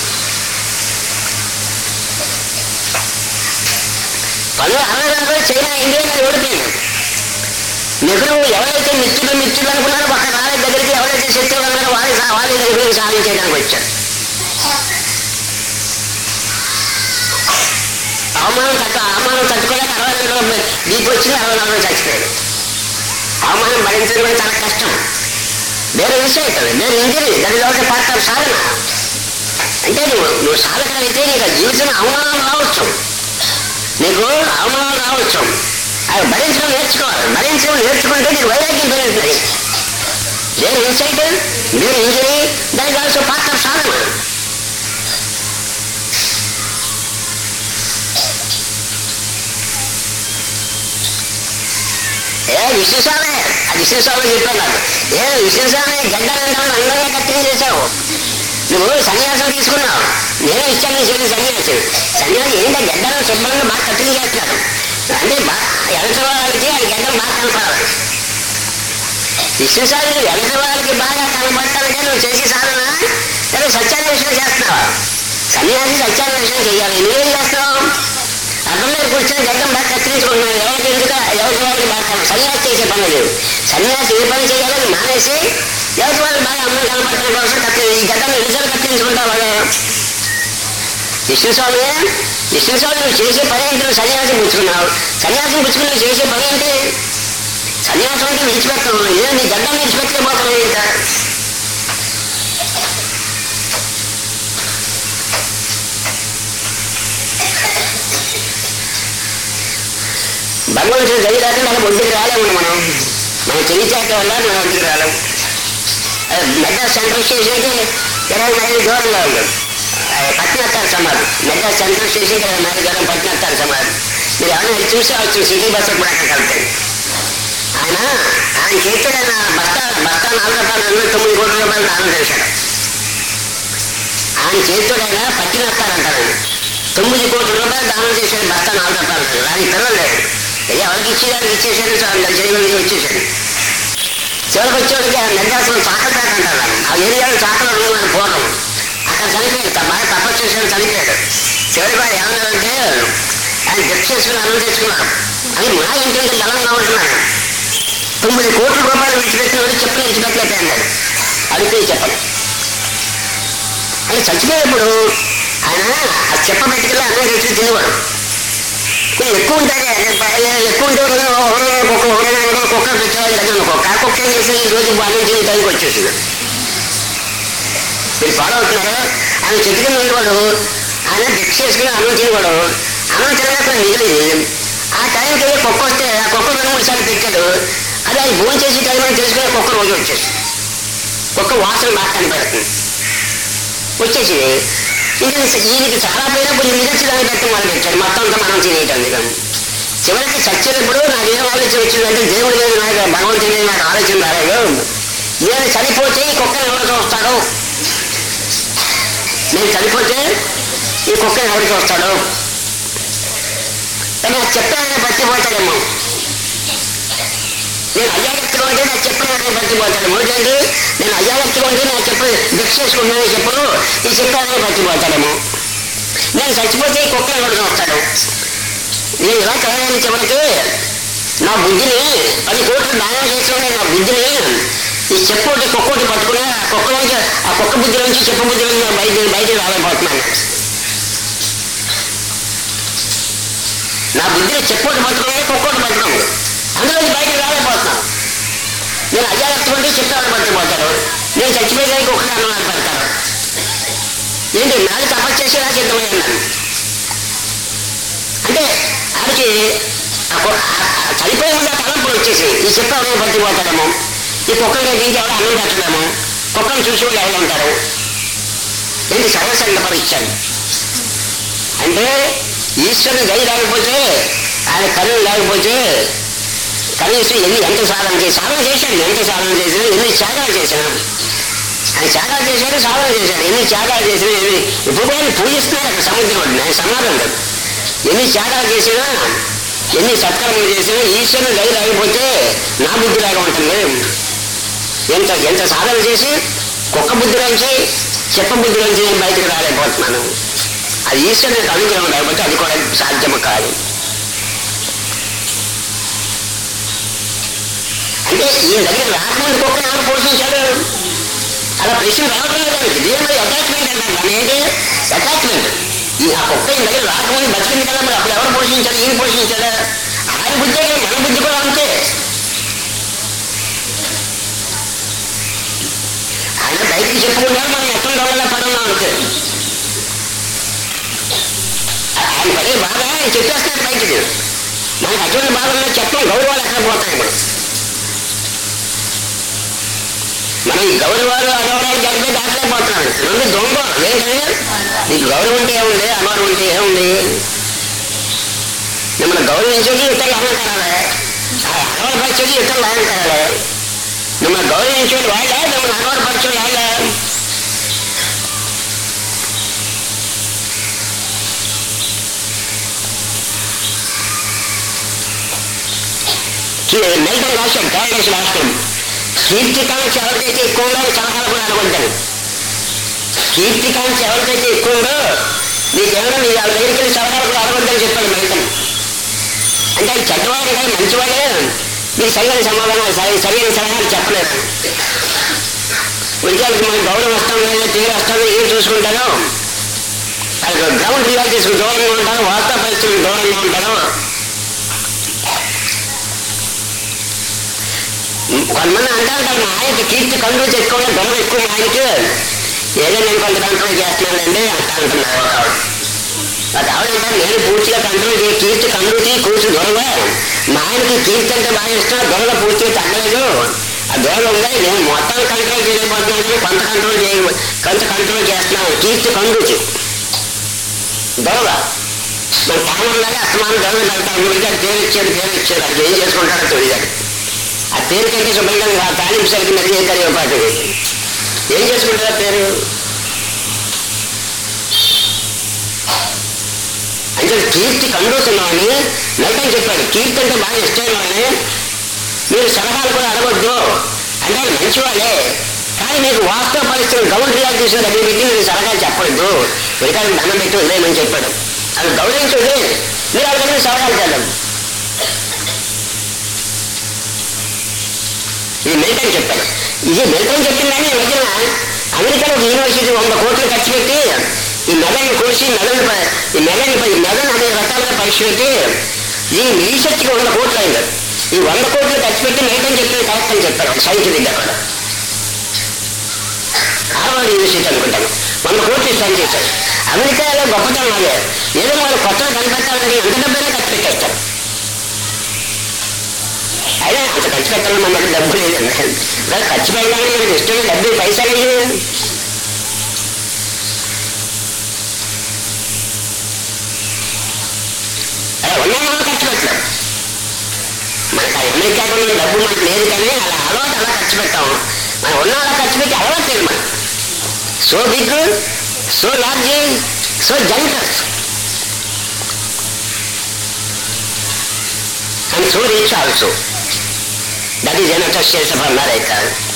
Speaker 2: పనులు అరవై చైనా ఇండియా మీద ఓడిపోయింది నెహ్రూ ఎవరైతే మిత్రులు మిత్రులు అనుకున్నారో పక్క వాళ్ళ దగ్గరికి ఎవరైతే శత్రువులు అన్నారో వాళ్ళ వాళ్ళ దగ్గరికి సహాయం చేయడానికి వచ్చారు అవమానం తగ్గ అవమానం తట్టుకోలేక అరవై రెండు దీపు వచ్చింది అరవై నాలుగు చచ్చిపోయాడు అవమానం భరించడం కూడా చాలా కష్టం వేరే విషయం అవుతుంది వేరే ఇంజరీ దాని ఒక పార్ట్ ఆఫ్ సాధన అంటే నువ్వు నువ్వు సాధన అయితే నీకు ఆ జీవితంలో అవమానం రావచ్చు నీకు అవమానం రావచ్చు అవి భరించడం నేర్చుకోవాలి భరించడం నేర్చుకుంటే నీకు వైరాగ్యం పెరుగుతుంది వేరే ఇన్సైట్ వేరే ఇంజరీ దానికి ఆల్సో పార్ట్ ఆఫ్ సాధన ఏ విశ్వస్వామి ఆ విశ్వస్వామి చెప్పాను నాకు ఏ విశ్వస్వామి గడ్డ అందంగా కత్తిరి చేశావు నువ్వు సన్యాసం తీసుకున్నావు నేను ఇచ్చాను నీ చేతి సన్యాసి సన్యాసి ఏంటంటే గడ్డలు శుభ్రంగా బాగా కత్తిరి చేస్తున్నాడు అంటే ఎలస వాళ్ళకి ఆ గడ్డలు బాగా కనపడాలి విశ్వస్వామి ఎలస వాళ్ళకి బాగా కనపడతానంటే నువ్వు చేసే సాధన లేదా సత్యాన్వేషణ చేస్తున్నావా సన్యాసి సత్యాన్వేషణ చేయాలి నువ్వేం చేస్తావు అర్థం మీద కూర్చొని గడ్డం బాగా కత్తిరించుకుంటున్నాడు ఎవరికి ఎందుకు ఎవరికి వాళ్ళకి బాగా సన్యాసి చేసే పని లేదు సన్యాసి ఏ పని చేయాలని మానేసి ఎవరికి వాళ్ళు బాగా అమ్మ కనపడటం కోసం కత్తి ఈ గడ్డం ఎన్నిసార్లు కత్తిరించుకుంటావు వాళ్ళు విష్ణుస్వామి విష్ణుస్వామి నువ్వు చేసే పని ఏంటి నువ్వు సన్యాసం పుచ్చుకున్నావు సన్యాసం పుచ్చుకుని నువ్వు చేసే పని ఏంటి సన్యాసం అంటే విడిచిపెట్టడం ఏం నీ గడ్డం విడిచిపెట్టలేకపోతున్నావు ఇంకా భగవంతుడు దయ లేకుండా అలా ఒంటికి రాలేము మనం మనం తెలియచేట వల్ల మనం ఒంటికి రాలేము అది మెడ్రాస్ సెంట్రల్ స్టేషన్కి ఇరవై మైళ్ళు దూరంలో ఉంది అది పట్టినత్తారు సమాధి మెడ్రాస్ సెంట్రల్ స్టేషన్కి ఇరవై మైళ్ళు దూరం పట్టినత్తారు సమాధి మీరు ఎవరైనా చూసి వచ్చు సిటీ బస్సు కూడా అక్కడ కలుగుతాయి ఆయన ఆయన చేతుడు ఆయన బస్తా బస్తా నాలుగు రూపాయలు రెండు తొమ్మిది కోట్ల రూపాయలు దానం చేశాడు ఆయన చేతుడు ఆయన పట్టినత్తారంటారు ఆయన తొమ్మిది కోట్ల రూపాయలు దానం చేశాడు బస్తా నాలుగు రూపాయలు దానికి పిల్లలేదు ఏ ఎవరికి ఇచ్చేదానికి ఇచ్చేసాడు చాలా చేయమని వచ్చేసాడు చివరికి వచ్చేవాడికి ఆ మెడ్రాస్లో చాకలపేట అంటారు దాన్ని. ఆ ఏరియాలో చాకలు ఉన్నాడు పూర్వం అక్కడ చనిపోయాడు త- బాగా తపస్సు చేసాడు చనిపోయాడు చివరికి వాడు ఏమన్నాడంటే ఆయన డెత్ చేసుకుని అన్నం తెచ్చుకున్నాడు అని మా ఇంటి బలంగా ఉంటున్నాడు తొమ్మిది కోట్ల రూపాయలు విడిచిపెట్టినవాడు చెప్పలు విడిచిపెట్టలేకపోయాడు అడిగితే చెప్పలు అని చచ్చిపోయేప్పుడు ఆయన ఆ చెప్ప పెట్టుకెళ్ళి అన్నం తెచ్చి తినేవాడు కొంచెం ఎక్కువ ఉంటాయి ఎక్కువ ఉంటే కుక్క కుక్క పెట్టేవాళ్ళు దగ్గర కుక్క ఆ కుక్క ఏం చేసి ఈ రోజు బాగా తిని టైంకి వచ్చేసింది మీరు ఫాలో అవుతున్నారా ఆయన చెట్టు కింద ఉండేవాడు ఆయన భిక్ష చేసుకుని అన్నం తినేవాడు అన్నం తినలేక మిగిలింది ఆ టైంకి వెళ్ళి కుక్క వస్తే ఆ కుక్క రెండు మూడు సార్లు పెట్టాడు అది ఆయన భోజనం చేసి టైం అని తెలుసుకుని కుక్క రోజు వచ్చేసి కుక్క వాసన బాగా కనిపెడుతుంది వచ్చేసి ఇంకా ఈయనకి చాలా పోయినప్పుడు నిజచ్చి దాన్ని పెట్టడం మొదలు పెట్టాడు మొత్తం అంతా మనం తినేయటం కానీ చివరికి చచ్చేటప్పుడు నాకు ఏం ఆలోచన వచ్చిందంటే దేవుడి మీద నాకు భగవంతుడి మీద నాకు ఆలోచన రాలేదు నేను చనిపోతే ఈ కుక్కను ఎవరు చూస్తాడు నేను చనిపోతే ఈ కుక్కను ఎవరు చూస్తాడు కానీ నాకు చెప్పాలని పట్టిపోతాడేమో నేను అయ్యాగత్తుగా ఉంటే నాకు చెప్పిన పట్టిపోతాడు ఏంటంటే నేను అయ్యాగత్తుగా ఉంటే నాకు చెప్పు భిక్ష చేసుకుంటున్నాను చెప్పు ఈ చెప్పాలని పట్టిపోతాడేమో నేను చచ్చిపోతే ఈ కుక్కను ఎవరు చూస్తాడు నేను ఇలా చదవని చివరికి నా బుద్ధిని పది కోట్లు దానం చేసిన నా బుద్ధిని ఈ చెప్పోటి కుక్కోటి పట్టుకుని ఆ కుక్క నుంచి ఆ కుక్క బుద్ధి నుంచి చెప్ప బుద్ధి నుంచి నేను బయట బయట రాలేకపోతున్నాను నా బుద్ధిని చెప్పోటి పట్టుకుని కుక్కోటి పట్టుకున్నాను అందులో బయట రాలేకపోతున్నాను నేను అజాగ్రత్తగా చెప్పాలని పట్టుకుపోతాడు నేను చచ్చిపోయేదానికి కుక్కని అన్నం పెడతాను ఏంటి నాది తపస్సు చేసేలా సిద్ధమయ్యాను అంటే ఆడికి ఆ కు- ఆ- ఆ చనిపోయిన తలంపులు వచ్చేసి ఈ చెప్ప ఎవరైనా పట్టిపోతాడేమో ఈ కుక్కలు దించి ఎవరు అన్నం పెట్టడేమో కుక్కను చూసి వాళ్ళు ఎవరు ఉంటారు ఏంటి సర్వసంగ పరీక్షలు అంటే ఈశ్వరుని దయ లేకపోతే ఆయన కరుణ లేకపోతే కనీసం ఎన్ని ఎంత సాధన చేసి సాధన చేశాడు ఎంత సాధన చేసినా ఎన్ని త్యాగాలు చేశాను ఆయన త్యాగాలు చేశాడు సాధన చేశాడు ఎన్ని త్యాగాలు చేసినా ఎన్ని ఇప్పుడు ఆయన పూజిస్తున్నారు అక్కడ సముద్రం ఒడ్డున, ఆయన సమాధం లేదు ఎన్ని త్యాగాలు చేసినా ఎన్ని సత్కర్మలు చేసినా ఈశ్వరుని దయ లేకపోతే నా బుద్ధి లాగా ఉంటుంది ఎంత ఎంత సాధన చేసి కుక్క బుద్ధిలోంచి చెప్ప బుద్ధిలోంచి నేను బయటకు రాలేకపోతున్నాను అది ఈశ్వరుని అనుగ్రహం లేకపోతే అది కూడా సాధ్యము కాదు అంటే ఈ దగ్గర రాకముందు కుక్కను ఎవరు పోషించాడు అలా ప్రశ్న రావడం లేదు దీని మీద అటాచ్మెంట్ అంటారు దాని ఏంటి అటాచ్మెంట్ ఈ ఆ కుక్క ఈ దగ్గర రాకముందు బతికింది కదా మరి అప్పుడు ఎవరు పోషించాడు ఈయన పోషించాడా ఆయన బుద్ధి మన బుద్ధి కూడా అంతే ఆయన బయటికి చెప్పుకున్నారు మనం ఎక్కడ వల్ల పడున్నాం అంతే ఆయన పడే బాధ ఆయన చెప్పేస్తున్నాడు బయటికి మనకు అటువంటి బాధల్లో చెప్పడం గౌరవాలు ఎక్కడ పోతాయి ఇప్పుడు మనం ఈ గౌరవాలు అగౌరవాలు జరిపే దాటలేకపోతున్నాడు రెండు దొంగ ఏంటంటే నీకు గౌరవం ఉంటే ఏముంది అగౌరవం ఉంటే ఏముంది మిమ్మల్ని గౌరవించేది ఇతరులు అహంకారాలే అగౌరవపరిచేది ఇతరులు అహంకారాలే మిమ్మల్ని గౌరవించేది వాళ్ళే మిమ్మల్ని అగౌరవపరిచేది వాళ్ళే మెల్టన్ రాశాడు ప్యారడైస్ రాష్ట్రం కీర్తికాంక్ష ఎవరికైతే ఎక్కువ ఉందో సలహాలు కూడా అనుకుంటాను కీర్తికాంక్ష ఎవరికైతే ఎక్కువ ఉందో నీకేమైనా నీ వాళ్ళ దగ్గరికి వెళ్ళి సలహాలు కూడా అడగొద్దని చెప్పాడు మెల్టన్ అంటే అది చెడ్డవాడే కానీ మంచివాడే మీకు సరైన సమాధానం సరి- సరైన సలహాలు చెప్పలేదు ఉద్యోగాలకు మనకి గౌరవం వస్తాం లేదా తీరు వస్తాం ఏం చూసుకుంటారో అది గ్రౌండ్ రియాలిటీస్కి దూరంగా ఉంటారు వార్తా పరిస్థితులకు దూరంగా ఉంటారు కొంతమంది అంటా ఉంటారు మా ఆయనకి కీర్తి కంట్రోల్ చేసుకోవడం గొడవ ఎక్కువ మా ఆయనకి ఏదో నేను కొంత కంట్రోల్ చేస్తున్నానండి అంటా అంటున్నారు ఒక ఆవిడ. ఒక ఆవిడ అంటారు నేను పూర్తిగా కంట్రోల్ చేయ కీర్తి కండ్రుతి కూర్చు దొరవ మా ఆయనకి కీర్తి అంటే బాగా ఇష్టం దొరవ పూర్తిగా తగ్గలేదు ఆ దొరవ ఉంది నేను మొత్తం కంట్రోల్ చేయలేకపోతున్నాను కొంత కంట్రోల్ చేయ కొంత కంట్రోల్ చేస్తున్నాను కీర్తి కండ్రుతి దొరవ మన పాములాగా అస్తమానం దొరవ వెళ్తాను వీడికి పేరు ఇచ్చాడు పేరు ఇచ్చాడు అది ఏం చేసుకుంటాడో తెలియదు ఆ పేరు కంటే శుభ్రంగా ఆ తాలింపు సరికి మెరుగు కరివేపాటు ఏం చేసుకుంటారా పేరు అంటే కీర్తి కండుతున్నామని నైతం చెప్పాడు కీర్తి అంటే బాగా ఇష్టమైన వాళ్ళని మీరు సలహాలు కూడా అడగొద్దు అంటే ఆయన మంచివాళ్ళే కానీ మీకు వాస్తవ పరిస్థితులు గౌరవ రియాక్టేషన్ దగ్గర పెట్టి మీరు సలహాలు చెప్పొద్దు వెనకాల దండం పెట్టి వదిలేయమని చెప్పాడు అది గౌరవించదు మీరు వాళ్ళ దగ్గర సలహాలు చేద్దాం ఇది మిలిటరీ చెప్పాడు ఇది మిలిటరీ చెప్పిందని ఈ మధ్యన అమెరికాలో ఒక యూనివర్సిటీ వంద కోట్లు ఖర్చు పెట్టి ఈ మెదడుని కోసి మెదడుని ప- ఈ మెదడుని ప- ఈ మెదడుని అనేక రకాలుగా పరీక్ష పెట్టి ఈ రీసెర్చ్కి వంద కోట్లు అయింది ఈ వంద కోట్లు ఖర్చు పెట్టి మిలిటరీ చెప్పేది కరెక్ట్ అని చెప్పారు సైంటిఫిక్ అక్కడ హార్వర్డ్ యూనివర్సిటీ అనుకుంటాను వంద కోట్లు స్పెండ్ చేశారు అమెరికాలో గొప్పతనం అదే ఏదో వాళ్ళు కొత్తగా కనిపెట్టాలని ఎంత డబ్బైనా ఖర్చు పెట్టేస్తారు అయినా అంత ఖర్చు పెట్టాలని మన దగ్గర డబ్బు లేదు మరి ఖర్చు పెట్టాలని మనకి ఇష్టం డబ్బు పైసలు లేదు అలా ఉన్నా మనం ఖర్చు పెట్టలేం మనకు ఆ అమెరికాకు ఉన్న డబ్బు మనకు లేదు కానీ అలా అలవాటు అలా ఖర్చు పెట్టాము మనం ఉన్న అలా ఖర్చు పెట్టి అలవాటు లేదు మనం so big so large so junkers and so rich also that is an association of America